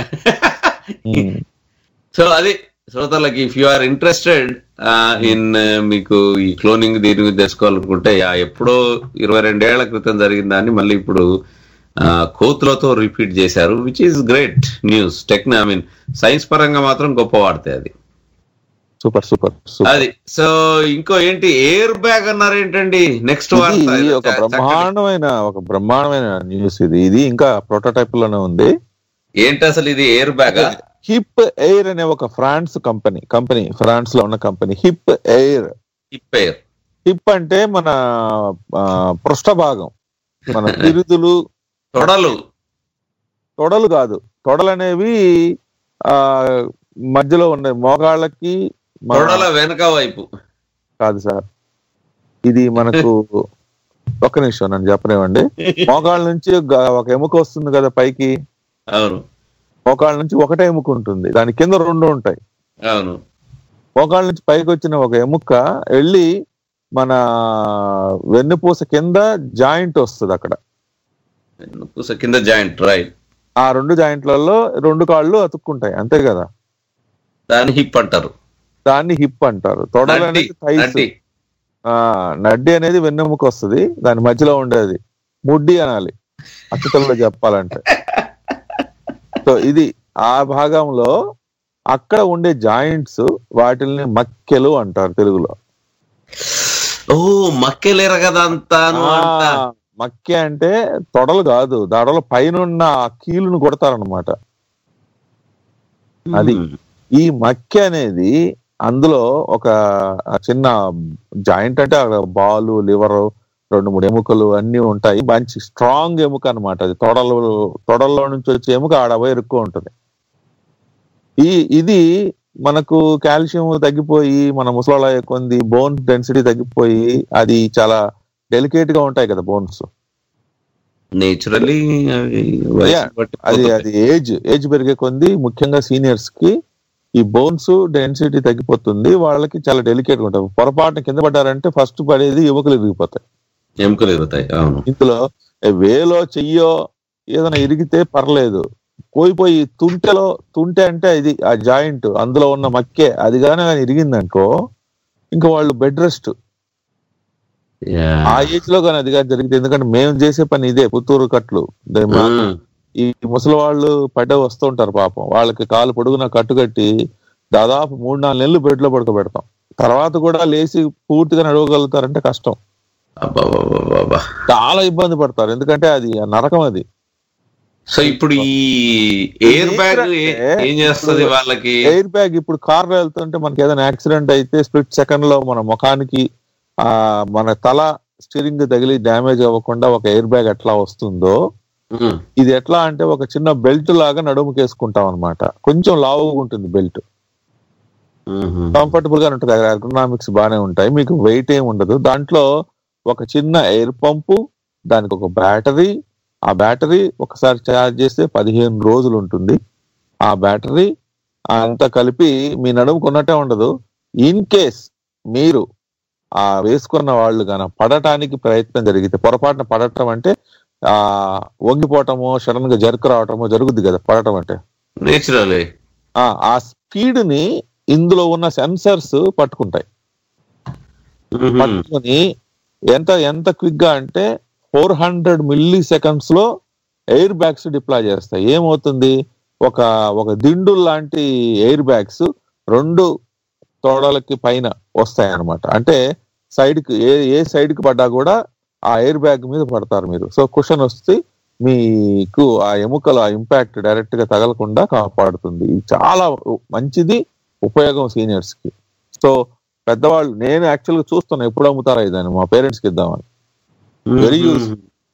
so అది శ్రోతలకి if you are interested in మీకు ఈ క్లోనింగ్ దీని గురించి తెలుసుకోవాలనుకుంటే యా, ఎప్పుడో ఇరవై రెండేళ్ల క్రితం జరిగిన దాన్ని మళ్ళీ ఇప్పుడు ఆ, కోతులతో రిపీట్ చేశారు విచ్ ఈస్ గ్రేట్ న్యూస్ టెక్న ఐ మీన్ సైన్స్ పరంగా మాత్రం గొప్ప వార్తే అది సూపర్ సూపర్ అది సో ఇంకో ఏంటి ఎయిర్ బ్యాగ్ అన్నారు ఏంటండి నెక్స్ట్ వార్త ఇది ఒక బ్రహ్మాండమైన ఒక బ్రహ్మాండమైన న్యూస్ ఇది ఇది ఇంకా ప్రోటోటైప్ లోనే ఉంది ఏంటి అసలు ఇది ఎయిర్ బ్యాగ్ హిప్ ఎయిర్ అనే ఒక ఫ్రాన్స్ కంపెనీ కంపెనీ ఫ్రాన్స్ లో ఉన్న company Hip Air Hip Air Hip అంటే మన ఆ, పృష్ఠ భాగం మన పిరుదులు తొడలు తొడలు కాదు తొడలు అనేవి ఆ మధ్యలో ఉన్నాయి మోగాళ్ళకి మన- తొడల వెనక వైపు కాదు సార్ ఇది మనకు ఒక్క నిమిషం నన్ను చెప్పనివ్వండి మోకాళ్ళ నుంచి గ- ఒక ఎముక వస్తుంది కదా పైకి అవును మోకాళ్ళ నుంచి ఒకటే ఎముక ఉంటుంది దాని కింద రెండు ఉంటాయి అవును మోకాళ్ళ నుంచి పైకి వచ్చిన ఒక ఎముక వెళ్ళి మన వెన్నుపూస కింద జాయింట్ వస్తుంది అక్కడ పూస కింద జాయింట్ రైట్ ఆ రెండు జాయింట్లలో రెండు కాళ్ళు అతుక్కుంటాయి అంతే కదా దాన్ని హిప్ అంటారు దాన్ని హిప్ అంటారు తొడలు నడ్డి, అనేది థైస్ నడ్డి. ఆ నడ్డి అనేది వెన్నెముక వస్తుంది దాని మధ్యలో ఉండేది ముడ్డి అనాలి అచ్చతల్లో చెప్పాలంటే సో ఇది ఆ భాగంలో అక్కడ ఉండే జాయింట్స్ వాటిల్ని మక్కెలు అంటారు తెలుగులో ఓ మక్కెలేరు కదా అంతాను అంతా ఆ, మక్కె అంటే తొడలు కాదు దాడల పైన ఉన్న ఆ కీలును కొడతారనమాట అది ఈ మక్కె అనేది అందులో ఒక చిన్న జాయింట్ అంటే బాలు లివర్ రెండు మూడు ఎముకలు అన్ని ఉంటాయి మంచి స్ట్రాంగ్ ఎముక అన్నమాట అది తొడలు తొడల్లో నుంచి వచ్చే ఎముక ఆడ పోయి ఇరుక్కు ఉంటుంది ఈ ఇది మనకు కాల్షియం తగ్గిపోయి మన ముసలాళ్ళ కొంది బోన్ డెన్సిటీ తగ్గిపోయి అది చాలా డెలికేట్ గా ఉంటాయి కదా బోన్స్ నేచురల్లీ అది అది ఏజ్ ఏజ్ పెరిగే కొంది ముఖ్యంగా సీనియర్స్ కి ఈ బోన్స్ డెన్సిటీ తగ్గిపోతుంది వాళ్ళకి చాలా డెలికేట్ గా ఉంటాయి పొరపాటున కింద పడ్డారంటే ఫస్ట్ పడేది ఎముకలు ఇరిగిపోతాయి ఎముకలు ఇరుగుతాయి అవును ఇందులో ఏ వేలో చెయ్యో ఏదైనా ఇరిగితే పర్లేదు పోయిపోయి తుంటెలో తుంటె అంటే ఇది ఆ జాయింట్ అందులో ఉన్న మక్కే అది కానీ కానీ ఇరిగిందనుకో ఇంకా వాళ్ళు బెడ్ రెస్ట్ ఆ ఏజ్ లో కానీ అది కానీ జరిగితే ఎందుకంటే మేము చేసే పని ఇదే పుత్తూరు కట్లు దే- మాకు ఈ ముసలి వాళ్ళు పడ్డ వస్తూ ఉంటారు పాపం వాళ్ళకి కాలు పొడుగున కట్టు కట్టి దాదాపు మూడు నాలుగు నెలలు బెడ్ లో పడుకోబెడతాం తర్వాత కూడా లేచి పూర్తిగా నడవగలుగుతారంటే కష్టం చాలా ఇబ్బంది పడతారు ఎందుకంటే అది ఆ నరకం అది సో ఇప్పుడు ఈ ఎయిర్ బ్యాగ్ ఏం చేస్తుంది వాళ్ళకి ఎయిర్ బ్యాగ్ ఇప్పుడు కార్ లో వెళ్తుంటే మనకి ఏదైనా యాక్సిడెంట్ అయితే స్ప్లిట్ సెకండ్ లో మన ముఖానికి ఆ మన తల స్టీరింగ్ తగిలి డ్యామేజ్ అవ్వకుండా ఒక ఎయిర్ బ్యాగ్ ఎట్లా వస్తుందో ఇది ఎట్లా అంటే ఒక చిన్న బెల్ట్ లాగా నడుముకి వేసుకుంటాం అనమాట కొంచెం లావుగా ఉంటుంది బెల్ట్ కంఫర్టబుల్ గా ఉంటుంది ఎర్గనామిక్స్ బాగానే ఉంటాయి మీకు వెయిట్ ఏం ఉండదు దాంట్లో ఒక చిన్న ఎయిర్ పంపు దానికి ఒక బ్యాటరీ ఆ బ్యాటరీ ఒకసారి ఛార్జ్ చేస్తే పదిహేను రోజులు ఉంటుంది ఆ బ్యాటరీ అంతా కలిపి మీ నడుము కొన్నట్టే ఉండదు ఇన్ కేస్ మీరు ఆ వేసుకున్న వాళ్ళు గాన పడటానికి ప్రయత్నం జరిగితే పొరపాటున పడటం అంటే ఆ వంగిపోవటము సడన్ గా జరుకు రావటము జరుగుద్ది కదా పడటం అంటే నేచురల్ ఆ ఆ స్పీడ్ ని ఇందులో ఉన్న సెన్సర్స్ పట్టుకుంటాయి పట్టుకొని ఎంత ఎంత క్విక్ గా అంటే ఫోర్ హండ్రెడ్ మిల్లీ సెకండ్స్ లో ఎయిర్ బ్యాగ్స్ డిప్లాయ్ చేస్తాయి ఏమవుతుంది ఒక ఒక దిండు లాంటి ఎయిర్ బ్యాగ్స్ రెండు తోడలకి పైన వస్తాయి అన్నమాట అంటే సైడ్ కి ఏ ఏ సైడ్ కి పడ్డా కూడా ఆ ఎయిర్ బ్యాగ్ మీద పడతారు మీరు సో కుషన్ వస్తే మీకు ఆ ఎముకల ఇంపాక్ట్ డైరెక్ట్ గా తగలకుండా కాపాడుతుంది ఇది చాలా మంచిది ఉపయోగం సీనియర్స్ కి సో పెద్దవాళ్ళు నేను యాక్చువల్ గా చూస్తున్నా ఎప్పుడు అమ్ముతారా ఇదని మా పేరెంట్స్ కి ఇద్దామని వెరీ యూజ్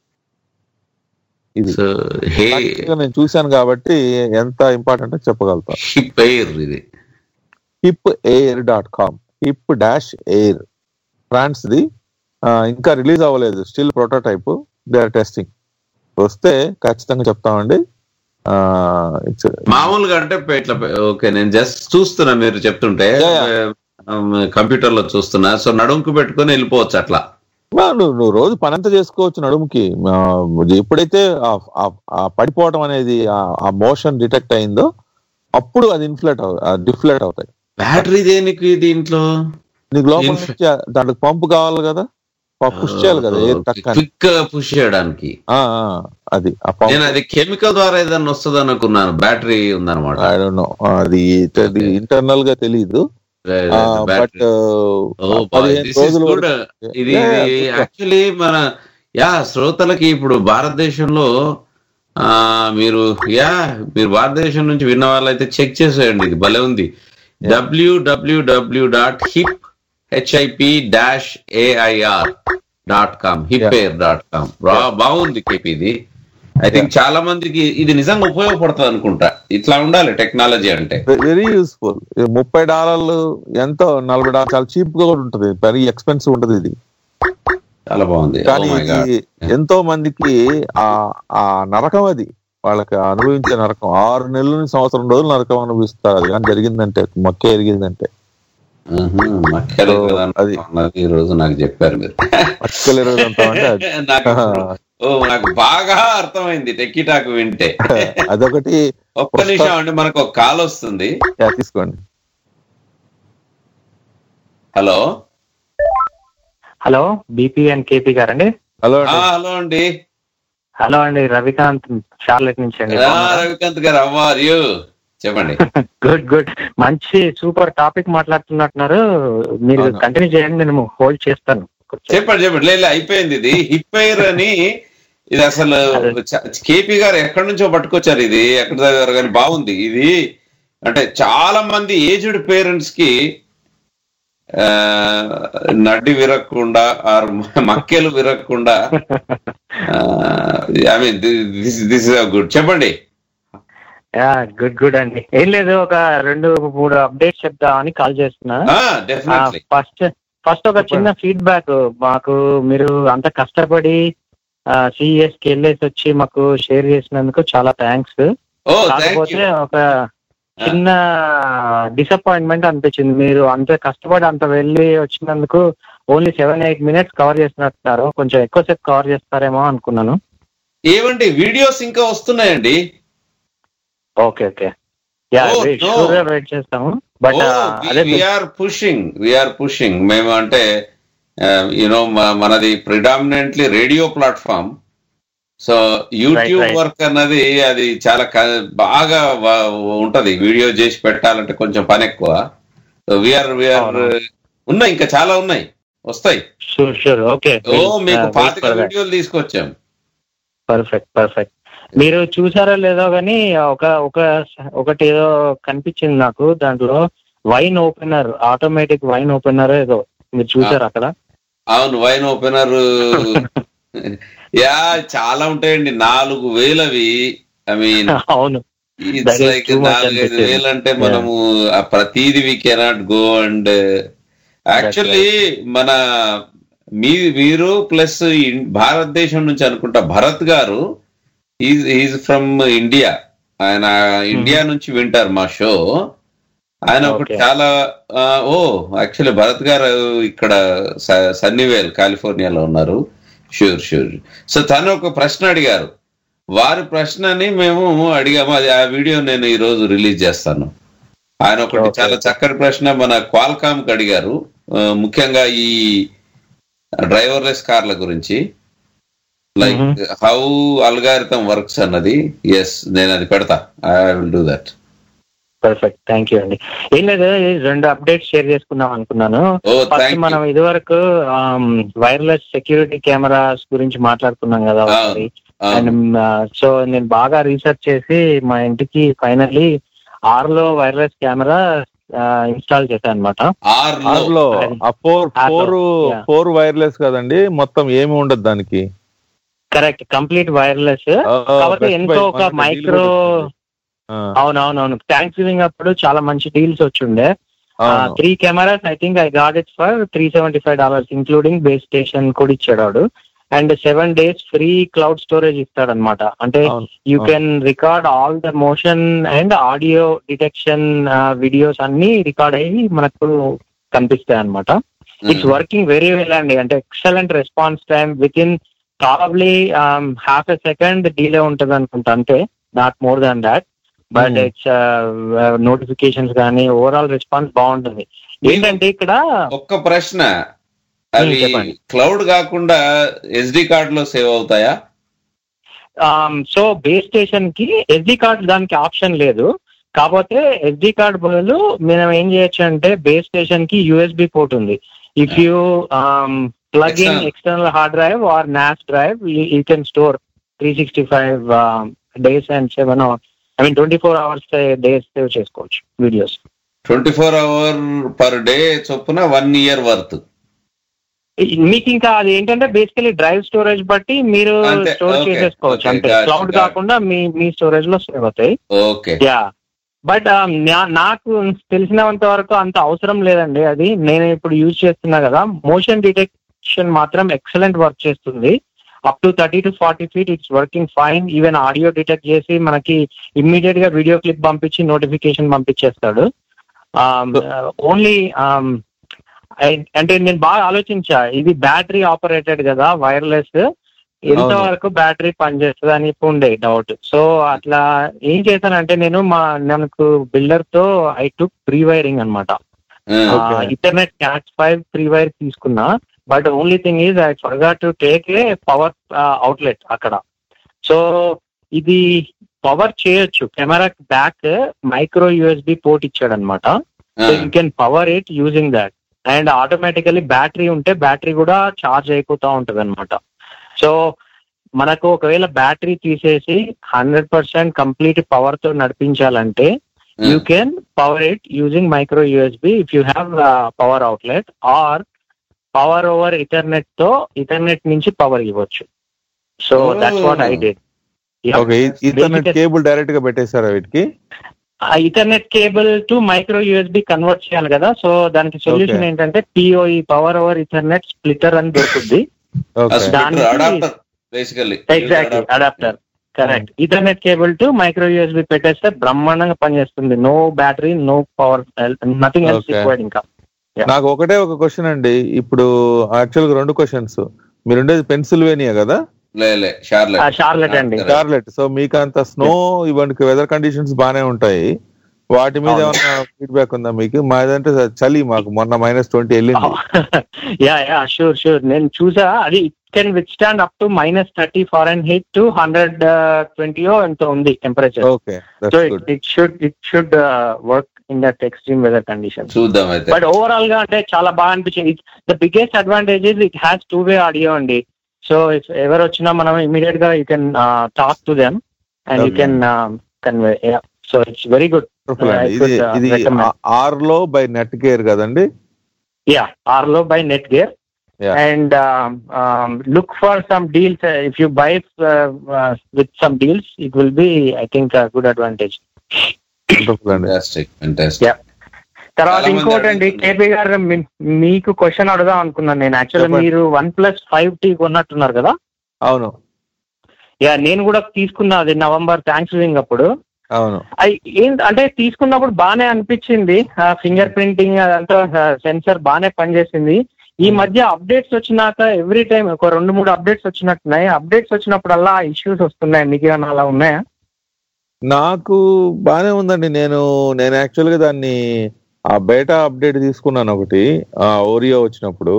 ఇది Practical గా నేను చూశాను కాబట్టి ఎంత ఇంపార్టెంట్ చెప్పగలుగుతా హిప్ ఎయిర్ ఇది Hip Air dot com Hip dash Air France the ఆ, ఇంకా రిలీజ్ అవ్వలేదు still prototype they are testing వస్తే ఖచ్చితంగా చెప్తామండి ఆ, it's- మామూలుగా అంటే ఇట్లా ఓకే నేను జస్ట్ చూస్తున్నా మీరు చెప్తుంటే కంప్యూటర్ లో చూస్తున్నా సో నడుముకు పెట్టుకొని వెళ్ళిపోవచ్చు అట్లా ఆ, నువ్వు నువ్వు రోజు పనంతా చేసుకోవచ్చు నడుముకి ఆ, ఎప్పుడైతే ఆ- ఆ- ఆ పడిపోవటం అనేది ఆ- ఆ మోషన్ డిటెక్ట్ అయిందో అప్పుడు అది ఇన్ఫ్లేట్ డిఫ్లేట్ అవుతాయి బ్యాటరీ దేనికి దీంట్లో నీకు లోపల నుంచి ఆ- దాంట్లో పంపు కావాలి కదా పుష్ చేయాలి కదా ఎయిర్ టక్కని క్విక్ పుష్ చేయడానికి ఆ, ఆ, అది ఆ పంప్ నేను అది కెమికల్ ద్వారా ఏదైనా వస్తుంది అనుకున్నాను బ్యాటరీ ఉందన్నమాట ఐ డోంట్ నో అది ఇంటర్నల్ గా తెలియదు బట్ రోజులు ఇది ఇది యాక్చువల్లీ మన యా శ్రోతలకి ఇప్పుడు భారతదేశంలో ఆ మీరు యా మీరు భారతదేశం నుంచి విన్న వాళ్ళైతే చెక్ చేసేయండి ఇది భలే ఉంది W W W dot Hip H I P dash A I R dot com Hip Air dot com బాగుంది కేపీ ఇది ఐ థింక్ చాలా మందికి ఇది నిజంగా ఉపయోగపడుతుంది అనుకుంటా ఇట్లా ఉండాలి టెక్నాలజీ అంటే వెరీ యూస్ఫుల్ ముప్పై డాలర్లు ఎంతో నలభై డాలర్ చాలా చీప్ గా కూడా ఉంటుంది వెరీ ఎక్స్పెన్సివ్ ఉంటుంది ఇది చాలా బాగుంది కానీ Oh my God. ఇది ఎంతో మందికి ఆ ఆ నరకం అది వాళ్ళకి అనుభవించే నరకం ఆరు నెలల నుంచి సంవత్సరం రోజులు నరకం అనుభవిస్తారు అది కానీ జరిగిందంటే మొక్క ఎరిగిందంటే మక్కలు అది ఈ రోజు నాకు చెప్పారు మీరు మక్కలు ఎరగదంతా అంటే అది నాకు ఓ నాకు బాగా అర్థమైంది టెక్కిటాకు వింటే అదొకటి ఒక్క నిమిషం అండి మనకు ఒక కాల్ వస్తుంది యా, తీసుకోండి hello hello BP and KP గారండి హలో ఆ, హలో అండి హలో అండి రవికాంత్ షార్లెట్ నుంచి అండి ఆ, రవికాంత్ గారు అవ్వారు యూ చెప్పండి గుడ్ గుడ్ మంచి సూపర్ టాపిక్ మాట్లాడుతున్నట్టున్నారు మీరు అవును. కంటిన్యూ చేయండి నేను హోల్డ్ చేస్తాను చెప్పండి చెప్పండి లేదు అయిపోయింది ఇది హిప్పైర్ అని ఇది అసలు కేపీ గారు ఎక్కడి నుంచో పట్టుకొచ్చారు ఇది ఎక్కడ చదివారు కానీ బాగుంది ఇది అంటే చాలా మంది ఏజ్డ్ పేరెంట్స్ కి ఆ, నడ్డి విరగకుండా ఆర్ మక్కెలు విరగకుండా I mean this this is good చెప్పండి గుడ్ గుడ్ అండి ఏం లేదు ఒక రెండు మూడు అప్డేట్స్ చెప్దామని కాల్ చేస్తున్నా డెఫినెట్లీ ఫస్ట్ ఫస్ట్ ఒక చిన్న ఫీడ్బ్యాక్ మాకు మీరు అంత కష్టపడి సిఎస్ కి వెళ్ళేసి వచ్చి మాకు షేర్ చేసినందుకు చాలా థ్యాంక్స్ ఓ థ్యాంక్ కాకపోతే యూ ఒక చిన్న డిసప్పాయింట్మెంట్ అనిపించింది మీరు అంత కష్టపడి అంత వెళ్ళి వచ్చినందుకు only seven eight minutes cover చేస్తున్నట్టున్నారు కొంచెం ఎక్కువసేపు కవర్ చేస్తారేమో అనుకున్నాను ఏమండి వీడియోస్ ఇంకా వస్తున్నాయండి okay okay yeah Oh, no. Sure wait చేస్తాము బట్ అదే వీఆర్ పుషింగ్ వీఆర్ పుషింగ్ మేము అంటే యునో మనది predominantly radio platform so YouTube right. Work అన్నది అది చాలా క- బాగా వ- ఉంటది వీడియో చేసి పెట్టాలంటే కొంచెం పని ఎక్కువ వీఆర్ వీఆర్ ఉన్నాయి ఇంకా చాలా ఉన్నాయి వస్తాయి షూర్ షూర్ ఓకే ఓ మీకు పాతిక వీడియోలు తీసుకొచ్చాం పర్ఫెక్ట్ పర్ఫెక్ట్ మీరు చూసారో లేదో కానీ ఒక ఒక ఒకటి ఏదో కనిపించింది నాకు దాంట్లో wine opener automatic wine opener ఏదో మీరు చూసారు అక్కడ అవును వైన్ ఓపెనర్ యా చాలా ఉంటాయండి నాలుగు వేలవి ఐ మీన్ అవును it's That is like too much నాలుగైదు అనిపించింది. వేలు అంటే మనము ఆ ప్రతిది we cannot go and actually మన మీ మీరు ప్లస్ భారతదేశం నుంచి అనుకుంటా భరత్ గారు ఈజ్ ఫ్రమ్ ఇండియా ఆయన ఇండియా నుంచి వింటారు మా షో ఆయన ఒకటి Okay. చాలా ఆ, ఓ యాక్చువల్లీ భరత్ గారు ఇక్కడ స- సన్నివేల్ కాలిఫోర్నియాలో ఉన్నారు షూర్ షూర్ సో తను ఒక ప్రశ్న అడిగారు వారి ప్రశ్నని మేము అడిగాము అది ఆ వీడియో నేను ఈ రోజు రిలీజ్ చేస్తాను ఆయన ఒకటి చాలా చక్కటి ప్రశ్న మన క్వాల్కామ్ కి అడిగారు ఆ, ముఖ్యంగా ఈ డ్రైవర్లెస్ కార్ల గురించి లైక్ హౌ అల్గారితం వర్క్స్ అన్నది ఎస్ నేను అది పెడతా I will do that perfect thank you అండి ఏం లేదు ఈ రెండు అప్డేట్స్ షేర్ చేసుకుందాం అనుకున్నాను ఓ ఫస్ట్ థ్యాంక్ మనం ఇదివరకు వైర్లెస్ సెక్యూరిటీ కెమెరాస్ గురించి మాట్లాడుకున్నాం కదా ఒకసారి అండ్ సో నేను బాగా రీసెర్చ్ చేసి మా ఇంటికి finally Arlo wireless camera install చేశాను అనమాట ఆర్ లో ఆ four Arlo, four yeah. Four wireless కదండి మొత్తం ఏమి ఉండదు దానికి కరెక్ట్ కంప్లీట్ వైర్లెస్ కాకపోతే Best ఎంతో Buy ఒక మొన్న deal మైక్రో ఆ, అవునవునవును థ్యాంక్స్ గివింగ్ అప్పుడు చాలా మంచి డీల్స్ వచ్చిండే అవును. Three cameras I think I got it for three seventy five dollars including base station కూడా ఇచ్చాడు వాడు and seven days free cloud storage ఇస్తాడనమాట అంటే యూ అవును. Can record all the motion and audio detection videos అన్ని record అయ్యి మనకు కనిపిస్తాయి అనమాట ఇట్స్ వర్కింగ్ వెరీ వెల్ అండి అంటే excellent response time within probably half a second delay ఉంటుంది అనుకుంటా అంటే not more than that but Hmm. It's notifications కానీ ఓవరాల్ రెస్పాన్స్ బాగుంటుంది ఏంటంటే ఇక్కడ ఒక్క ప్రశ్న అవి చెప్పండి. క్లౌడ్ కాకుండా ఎస్డి కార్డ్ లో సేవ్ అవుతాయా సో బేస్ స్టేషన్ కి ఎస్డి కార్డ్ దానికి ఆప్షన్ లేదు కాకపోతే ఎస్డి కార్డ్ బదులు మనం ఏం చేయొచ్చు అంటే బేస్ స్టేషన్ కి యూఎస్బి పోర్ట్ ఉంది if you plug in External. External hard drive or NAS drive you can store three sixty five days and seven I mean twenty four hours days save చేసుకోవచ్చు videos twenty four hour per day చొప్పున one year worth మీకు ఇంకా అది ఏంటంటే basically drive storage బట్టి మీరు అంతే, store okay, చేసేసుకోవచ్చు okay, అంతే got you, cloud got you. కాకుండా మీ మీ స్టోరేజ్ లో సేవ్ అవుతాయి ఓకే యా బట్ నాకు తెలిసినంత వరకు అంత అవసరం లేదండి అది నేను ఇప్పుడు యూజ్ చేస్తున్నా కదా మోషన్ డిటెక్షన్ మాత్రం ఎక్సలెంట్ వర్క్ చేస్తుంది up to thirty to forty feet it's working fine even audio detect చేసి మనకి ఇమ్మీడియట్ గా వీడియో క్లిప్ పంపించి నోటిఫికేషన్ పంపించేస్తాడు ఓన్లీ అంటే నేను బాగా ఆలోచించా ఇది బ్యాటరీ ఆపరేటెడ్ కదా వైర్లెస్ ఎంత అవును. వరకు బ్యాటరీ పనిచేస్తుంది అని ఇప్పుడు ఉండే డౌట్ సో అట్లా ఏం చేశానంటే నేను మా నాకు బిల్డర్ తో ఐ టుక్ ప్రీ వైరింగ్ అనమాట internet cat five pre wire తీసుకున్నా but only thing is I forgot to take a power outlet అక్కడ సో ఇది పవర్ చేయొచ్చు camera back micro USB port ఇచ్చాడు అనమాట so you can power it using that and automatically battery ఉంటే battery కూడా charge అయిపోతూ ఉంటది అనమాట సో మనకు ఒకవేళ బ్యాటరీ తీసేసి హండ్రెడ్ పర్సెంట్ కంప్లీట్ పవర్ తో నడిపించాలంటే you can power it using micro USB if you have power outlet or power over Ethernet తో ఇథర్నెట్ నుంచి పవర్ ఇవ్వచ్చు so that's what I did okay Ethernet cable direct గా పెట్టేశారా వీటికి Ethernet cable to micro USB convert చేయాలి కదా so దానికి solution Okay. ఏంటంటే P O E power over Ethernet splitter అని దొరుకుతుంది దానికి adapter basically exactly adapter correct Ethernet cable to micro USB పెట్టేస్తే బ్రహ్మాండంగా పనిచేస్తుంది no battery no power nothing else Okay. Required ఇంకా నాకు ఒకటే ఒక క్వశ్చన్ అండి ఇప్పుడు యాక్చువల్ గా రెండు క్వశ్చన్స్ మీరు ఉండేది పెన్సిల్వేనియా కదా లే షార్లెట్ షార్లెట్ అండి షార్లెట్ సో మీకు అంత స్నో ఇవన్నీ వెదర్ కండిషన్స్ బానే ఉంటాయి వాటి మీద అవును. ఏమన్నా ఫీడ్బ్యాక్ ఉందా మీకు మాదంటే చలి మాకు మొన్న మైనస్ ట్వంటీ వెళ్ళింది యా యా షూర్ షూర్ నేను చూసా అది it can withstand up to minus thirty Fahrenheit to hundred ట్వంటీయో ఎంతో ఉంది temperature okay so it should it should work in that extreme weather condition చూద్దాం అయితే but overall గా అంటే చాలా బాగా అనిపించింది the biggest advantage is it has two way audio అండి సో ఎవరు వచ్చినా మనం ఇమీడియట్ గా you can talk to them and you Okay. Can convey so it's very good ఇది ఇది Arlo by Netgear కదండి yeah Arlo by Netgear Yeah. and um, um, look for some deals. Uh, if you buy uh, uh, with some deals, it will be, I think, a good advantage. Fantastic fantastic Yeah. తర్వాత చాలా మంది ఇంకోటి అండి KP గారు మీ- మీకు question అడుగుదాం అనుకున్నాను నేను యాక్చువల్లీ చెప్పండి. మీరు వన్ ప్లస్ ఫైవ్ టీ కొన్నట్టున్నారు కదా అవును యా నేను కూడా తీసుకున్నా అది నవంబర్ థ్యాంక్స్ గివింగ్ అప్పుడు అవును అయ్ ఏం అంటే తీసుకున్నప్పుడు బాగానే అనిపించింది ఫింగర్ ప్రింటింగ్ అదంతా సెన్సర్ బాగానే పనిచేసింది ఈ మధ్య అప్డేట్స్ వచ్చినాక ఎవ్రీ టైం ఒక రెండు మూడు అప్డేట్స్ వచ్చినట్టున్నాయి అప్డేట్స్ వచ్చినప్పుడల్లా ఇష్యూస్ వస్తున్నాయి మీకు ఏమైనా అలా ఉన్నాయా నాకు బానే ఉందండి నేను నేను యాక్చువల్ గా దాన్ని ఆ బేటా అప్డేట్ తీసుకున్నాను ఒకటి ఆ ఓరియో వచ్చినప్పుడు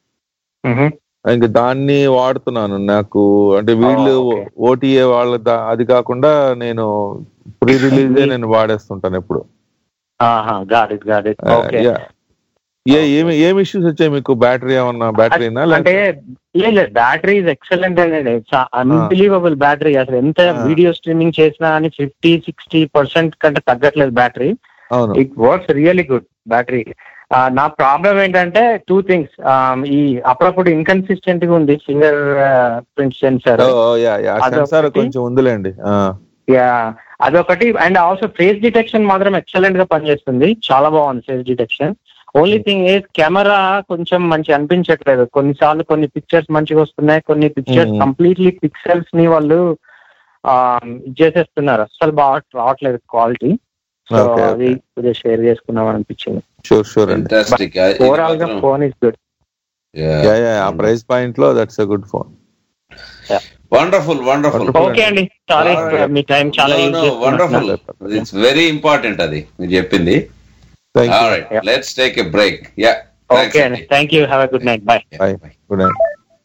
ఇంకా దాన్ని వాడుతున్నాను నాకు అంటే వీళ్ళు ఓటీఏ వాళ్ళ దా- అది కాకుండా నేను ప్రీ రిలీజ్ నేను వాడేస్తుంటాను ఎప్పుడు got it got it okay Yeah. ఏ ఏమి ఏమి ఇష్యూస్ వచ్చాయి మీకు బ్యాటరీ ఏమన్నా బ్యాటరీనా అంటే లేదు లేదు బ్యాటరీ ఇస్ ఎక్సలెంట్ అండి అన్బిలీవబుల్ బ్యాటరీ అసలు ఎంత వీడియో స్ట్రీమింగ్ చేసినా అని ఫిఫ్టీ సిక్స్టీ పర్సెంట్ కంటే తగ్గట్లేదు బ్యాటరీ అవును it works really good battery నా ప్రాబ్లం ఏంటంటే టూ థింగ్స్ ఈ అప్పుడప్పుడు ఇన్కన్సిస్టెంట్ గా ఉంది ఫింగర్ ప్రింట్ సెన్సర్ సెన్సార్ కొంచెం ఉందిలేండి ఆ. యా అదొకటి అండ్ ఆల్సో ఫేస్ డిటెక్షన్ మాత్రం ఎక్సలెంట్ గా పనిచేస్తుంది చాలా బాగుంది face detection only thing a camera కొంచెం మంచి అనిపించట్లేదు కొన్నిసార్లు కొన్ని పిక్చర్స్ మంచిగా వస్తున్నాయి కొన్ని పిక్చర్స్ Mhm. కంప్లీట్లీ పిక్సెల్స్ ని వాళ్ళు ఆ, ఇది చేసేస్తున్నారు అస్సలు బాగా రావట్లేదు క్వాలిటీ సో Okay, అది కొద్దిగా షేర్ చేసుకుందాం అనిపించింది షూర్ షూర్ అండి ఫెంటాస్టిక్ ఓవరాల్ గా phone is good yeah yeah ఆ ప్రైస్ పాయింట్ లో that's a good phone wonderful wonderful okay అండి సారీ మీ టైం చాలా use wonderful it's very important అది మీరు చెప్పింది right let's take a break yeah okay అండి thank you have a good night bye good night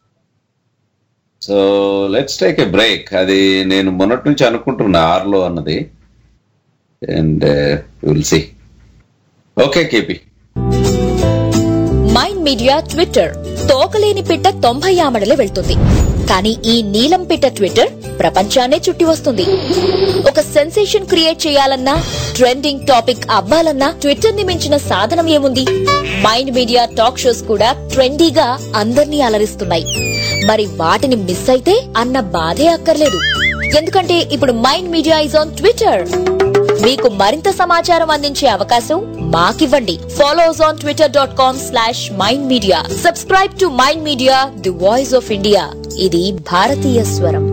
so let's take a break అది నేను మొన్నటి నుంచి అనుకుంటున్నా ఆర్లో అన్నది and will see okay KP mind media Twitter తోకలేని పిట్ట తొంభై ఆమడలే వెళ్తుంది కానీ ఈ నీలం పిట్ట ట్విట్టర్ ప్రపంచాన్నే చుట్టి వస్తుంది ఒక సెన్సేషన్ క్రియేట్ చేయాలన్నా ట్రెండింగ్ టాపిక్ అవ్వాలన్నా ట్విట్టర్ ని మించిన సాధనం ఏముంది మైండ్ మీడియా టాక్ షోస్ కూడా ట్రెండీగా అందర్నీ అలరిస్తున్నాయి మరి వాటిని మిస్ అయితే అన్న బాధే అక్కర్లేదు ఎందుకంటే ఇప్పుడు mind media is on Twitter మీకు మరింత సమాచారం అందించే అవకాశం మాకివ్వండి follows on Twitter dot com slash mind media subscribe to mind media the voice of India ఇది భారతీయ స్వరం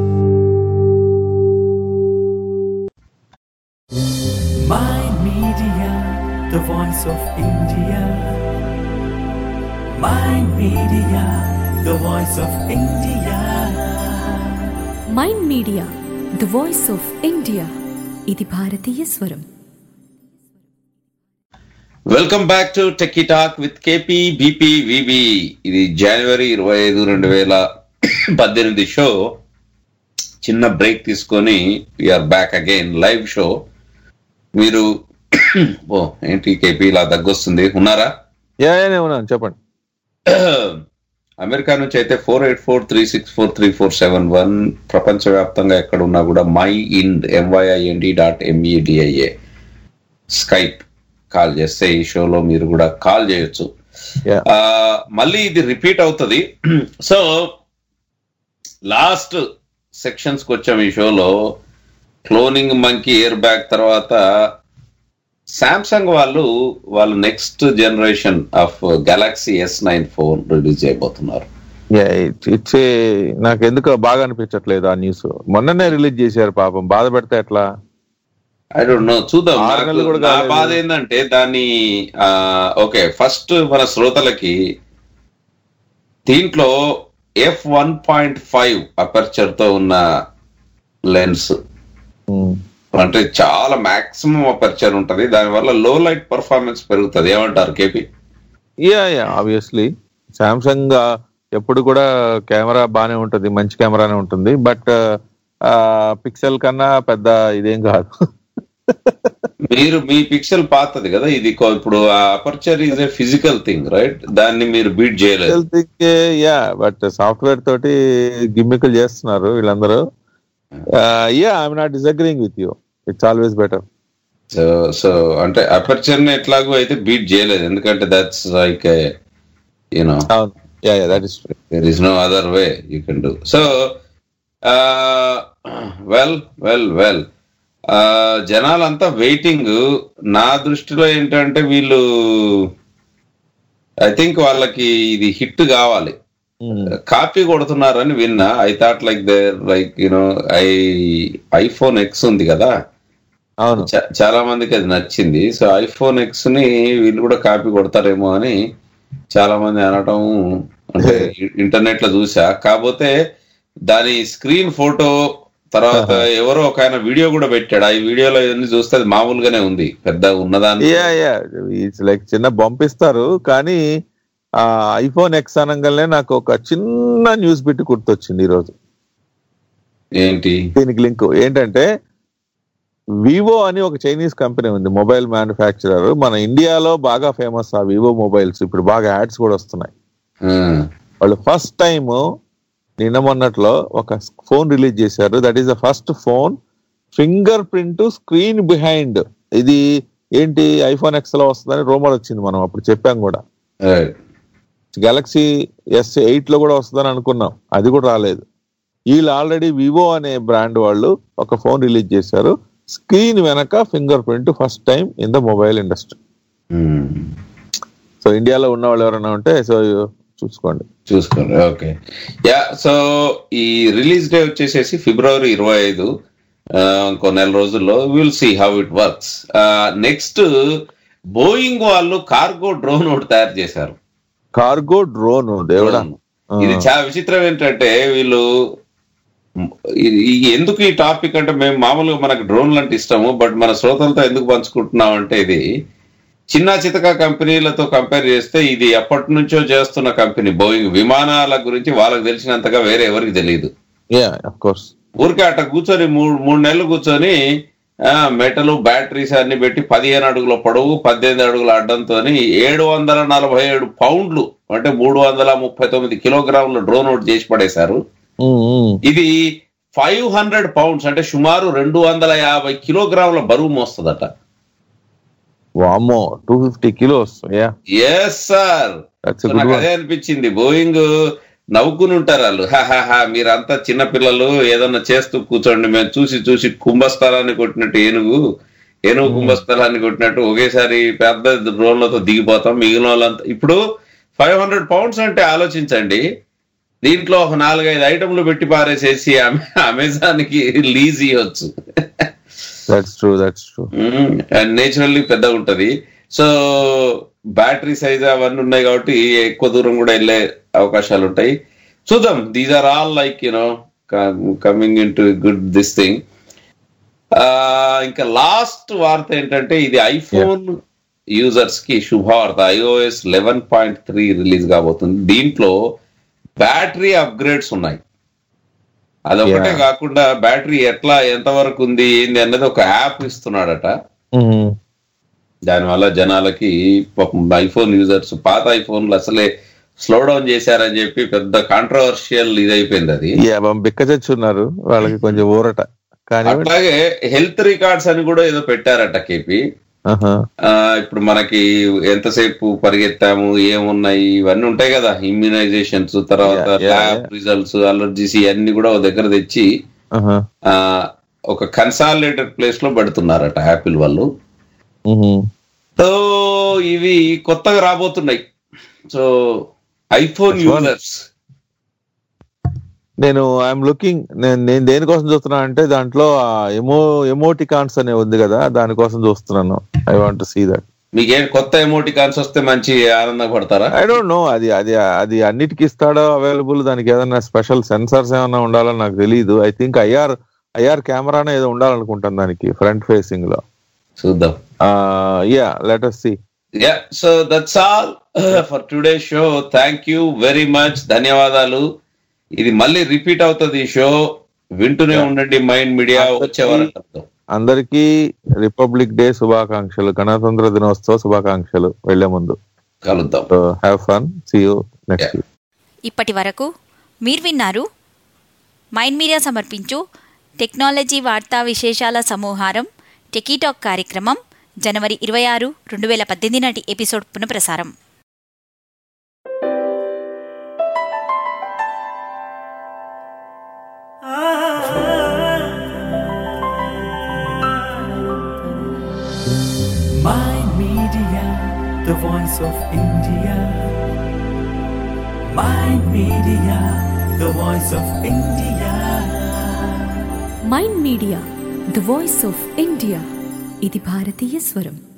Mind Media, the voice of India. Mind Media, the voice of India. Mind media the voice of India ఇది భారతీయ స్వరం welcome back to techie talk with KP BP VB ఇది జనవరి ఇరవై ఐదు రెండు వేల పద్దెనిమిది షో చిన్న బ్రేక్ తీసుకొని we're back again live show మీరు ఓ ఏంటి కేపీ ఇలా దగ్గొస్తుంది ఉన్నారా యా యా నేను ఉన్నాను చెప్పండి అమెరికా నుంచి అయితే four eight four three six four three four seven one ప్రపంచవ్యాప్తంగా ఎక్కడ ఉన్నా కూడా MyInd MYIND dot MEDIA Skype call చేస్తే ఈ షోలో మీరు కూడా కాల్ చేయొచ్చు ఆ, మళ్ళీ ఇది రిపీట్ అవుతుంది సో లాస్ట్ సెక్షన్స్ కి వచ్చాం ఈ షోలో క్లోనింగ్ మంకీ ఇయర్ బ్యాగ్ తర్వాత సామ్సంగ్ వాళ్ళు వాళ్ళు next generation of Galaxy S nine phone release చేయబోతున్నారు ఇచ్చే నాకు ఎందుకో బాగా అనిపించట్లేదు ఆ న్యూస్ మొన్ననే రిలీజ్ చేశారు పాపం బాధ పెడితే ఎట్లా ఐ డోంట్ నో చూద్దాం ఆరు నాకు- నెలలు కూడా నా కాలేదు. బాధ ఏంటంటే దాన్ని ఓకే ఫస్ట్ మన శ్రోతలకి దీంట్లో F one point five aperture తో ఉన్న లెన్స్ అంటే చాలా మాక్సిమం అపర్చర్ ఉంటది దానివల్ల లో లైట్ పర్ఫార్మెన్స్ పెరుగుతుంది ఏమంటారు KP yeah yeah obviously Samsung ఎప్పుడు కూడా కెమెరా బానే ఉంటుంది మంచి కెమెరానే ఉంటుంది బట్ పిక్సెల్ కన్నా పెద్ద ఇదేం కాదు మీరు మీ పిక్సెల్ పాతది కదా ఇది కొ- ఇప్పుడు aperture is a physical thing right దాన్ని మీరు బీట్ చేయలేదు యా బట్ సాఫ్ట్వేర్ తోటి గిమ్మికలు చేస్తున్నారు వీళ్ళందరూ yeah I'm not disagreeing with you it's always better so so అంటే అపర్చర్ ని ఎట్లాగో అయితే బీట్ చేయలేదు ఎందుకంటే దట్స్ లైక్ యూనో అవును yeah yeah that is there is no other way you can do so well well well జనాలంతా waiting నా దృష్టిలో ఏంటంటే వీళ్ళు ఐ థింక్ వాళ్ళకి ఇది హిట్ కావాలి కాపీ కొడుతున్నారని విన్నా I thought like there like you know I iPhone X ఉంది కదా అవును చాలా మందికి అది నచ్చింది సో ఐఫోన్ ఎక్స్ ని వీళ్ళు కూడా కాపీ కొడతారేమో అని చాలా మంది అనటం అంటే ఇంటర్నెట్ లో చూసా కాకపోతే దాని స్క్రీన్ ఫోటో తర్వాత ఎవరో ఒక ఆయన వీడియో కూడా పెట్టాడు ఆ వీడియోలో ఇవన్నీ చూస్తే అది మామూలుగానే ఉంది పెద్ద ఉన్నదాన్ని యా యా ఇట్స్ లైక్ చిన్న పంపిస్తారు కానీ ఆ ఐఫోన్ ఎక్స్ అనగానే నాకు ఒక చిన్న న్యూస్ బిట్ గుర్తొచ్చింది ఈరోజు ఏంటి దీనికి లింక్ ఏంటంటే వివో అని ఒక చైనీస్ కంపెనీ ఉంది మొబైల్ మ్యానుఫ్యాక్చరర్ మన ఇండియాలో బాగా ఫేమస్ ఆ వివో మొబైల్స్ ఇప్పుడు బాగా యాడ్స్ కూడా వస్తున్నాయి వాళ్ళు ఫస్ట్ టైం నిన్న మొన్నట్లో ఒక ఫోన్ రిలీజ్ చేశారు that is the first phone fingerprint screen behind ఇది ఏంటి ఐఫోన్ ఎక్స్ లో వస్తుందని రూమర్ వచ్చింది మనం అప్పుడు చెప్పాం కూడా గెలాక్సీ ఎస్ ఎయిట్ లో కూడా వస్తుందని అనుకున్నాం అది కూడా రాలేదు వీళ్ళు ఆల్రెడీ వివో అనే బ్రాండ్ వాళ్ళు ఒక ఫోన్ రిలీజ్ చేశారు స్క్రీన్ వెనక fingerprint first time in the mobile industry so ఇండియాలో ఉన్న వాళ్ళు ఎవరైనా ఉంటే సో చూసుకోండి చూసుకోండి ఓకే యా సో ఈ రిలీజ్ డే వచ్చేసేసి ఫిబ్రవరి ఇరవై ఐదు ఇంకో నెల రోజుల్లో will see how it works next Boeing వాళ్ళు కార్గో డ్రోన్ ఒకటి తయారు చేశారు కార్గో డ్రోన్ దేవుడా ఇది చాలా విచిత్రం ఏంటంటే వీళ్ళు ఇది- ఈ ఎందుకు ఈ టాపిక్ అంటే మేము మామూలుగా మనకు డ్రోన్లు అంటే ఇష్టము బట్ మన శ్రోతలతో ఎందుకు పంచుకుంటున్నాం అంటే ఇది చిన్న చితక కంపెనీలతో కంపేర్ చేస్తే ఇది ఎప్పటి నుంచో చేస్తున్న కంపెనీ బోయింగ్ విమానాల గురించి వాళ్ళకి తెలిసినంతగా వేరే ఎవరికి తెలియదు యా అఫ్ కోర్స్ ఊరికే అట్ట కూర్చొని మూడు మూడు నెలలు కూర్చొని ఆ, మెటలు బ్యాటరీస్ అన్ని పెట్టి పదిహేను అడుగుల పొడవు పద్దెనిమిది అడుగుల అడ్డంతో ఏడు వందల నలభై ఏడు పౌండ్లు అంటే మూడు వందల ముప్పై తొమ్మిది కిలోగ్రాముల డ్రోన్ ఒకటి చేసి పడేశారు ఇది ఫైవ్ హండ్రెడ్ పౌండ్స్ అంటే సుమారు రెండు వందల యాభై కిలోగ్రాముల బరువు మోస్తుందట వామ్మో two fifty kilos yeah yes sir That's a good నాకు one. అదే అనిపించింది బోయింగ్ నవ్వుకుని ఉంటారు వాళ్ళు హాహాహా మీరంతా చిన్న పిల్లలు ఏదన్నా చేస్తూ కూర్చోండి మేము చూసి చూసి కుంభస్థలాన్ని కొట్టినట్టు ఏనుగు ఏనుగు కుంభస్థలాన్ని కొట్టినట్టు ఒకేసారి పెద్ద డ్రోన్లతో దిగిపోతాం మిగిలిన వాళ్ళంతా ఇప్పుడు ఫైవ్ హండ్రెడ్ పౌండ్స్ అంటే ఆలోచించండి దీంట్లో ఒక నాలుగైదు ఐటమ్లు పెట్టి పారేసేసి అమెజాన్ కి లీజ్ ఇవ్వచ్చు that's true that's true and naturally పెద్దగా ఉంటది సో బ్యాటరీ సైజ్ అవన్నీ ఉన్నాయి కాబట్టి ఎక్కువ దూరం కూడా వెళ్ళే అవకాశాలు ఉంటాయి చూద్దాం these are all like you know coming in to good this thing ఇంకా లాస్ట్ వార్త ఏంటంటే ఇది ఐఫోన్ యూజర్స్ కి శుభవార్త iOS eleven point three release కాబోతుంది దీంట్లో బ్యాటరీ అప్గ్రేడ్స్ ఉన్నాయి అదొకటే Yeah. కాకుండా బ్యాటరీ ఎట్లా ఎంత వరకు ఉంది ఏంది అన్నది ఒక యాప్ ఇస్తున్నాడట దానివల్ల జనాలకి ఐఫోన్ యూజర్స్ పాత ఐఫోన్లు అసలే స్లో డౌన్ చేశారని చెప్పి పెద్ద కాంట్రవర్షియల్ ఇది అయిపోయింది అది యా బిక్క చచ్చున్నారు వాళ్ళకి కొంచెం ఊరట కానీ అట్లాగే హెల్త్ రికార్డ్స్ అని కూడా ఏదో పెట్టారట కేపీ ఆహా. ఆ, ఇప్పుడు మనకి ఎంతసేపు పరిగెత్తాము ఏమున్నాయి ఇవన్నీ ఉంటాయి కదా ఇమ్యూనైజేషన్స్ తర్వాత Yeah, yeah, lab results allergies ఇవన్నీ కూడా ఒక దగ్గర తెచ్చి ఆహా. ఆ, ఒక కన్సాలిడేటెడ్ ప్లేస్ లో పెడుతున్నారట యాపిల్ వాళ్ళు మ్మ్. సో ఇవి కొత్తగా రాబోతున్నాయి so iPhone That's one. Users నేను ఐఎమ్ లుకింగ్ నేను నేను దేనికోసం చూస్తున్నా అంటే దాంట్లో ఎమో ఎమోటికాన్స్ అనే ఉంది కదా దానికోసం చూస్తున్నాను ఐ వాంట్ సీ దట్ మీకేం కొత్త ఎమోటికాన్స్ వస్తే మంచి ఆనందపడతారా ఐ డోంట్ నో అది అది అది అన్నిటికి ఇస్తాడో అవైలబుల్ దానికి ఏదైనా స్పెషల్ సెన్సార్స్ ఏమైనా ఉండాలని నాకు తెలియదు ఐ థింక్ ఐఆర్ ఐఆర్ కెమెరానే ఏదో ఉండాలనుకుంటాను దానికి ఫ్రంట్ ఫేసింగ్ లో చూద్దాం yeah let us see yeah so that's all for today show thank you very much ధన్యవాదాలు ఇది మళ్ళీ రిపీట్ అవుతుంది ఈ షో వింటూనే ఉండండి మైండ్ మీడియా వచ్చే వరకు అందరికీ రిపబ్లిక్ డే శుభాకాంక్షలు గణతంత్ర దినోత్సవ శుభాకాంక్షలు వెళ్లే ముందు కలుద్దాం have fun see you next ఇప్పటి వరకు మీరు విన్నారు మైండ్ మీడియా సమర్పించు టెక్నాలజీ వార్తా విశేషాల సమూహారం టెకీటాక్ కార్యక్రమం జనవరి ఇరవై ఆరు రెండు వేల పద్దెనిమిది నాటి ఎపిసోడ్ పునఃప్రసారం Mind Media, the voice of India. Mind Media, the voice of India. Mind media the voice of India ఇది భారతీయ స్వరం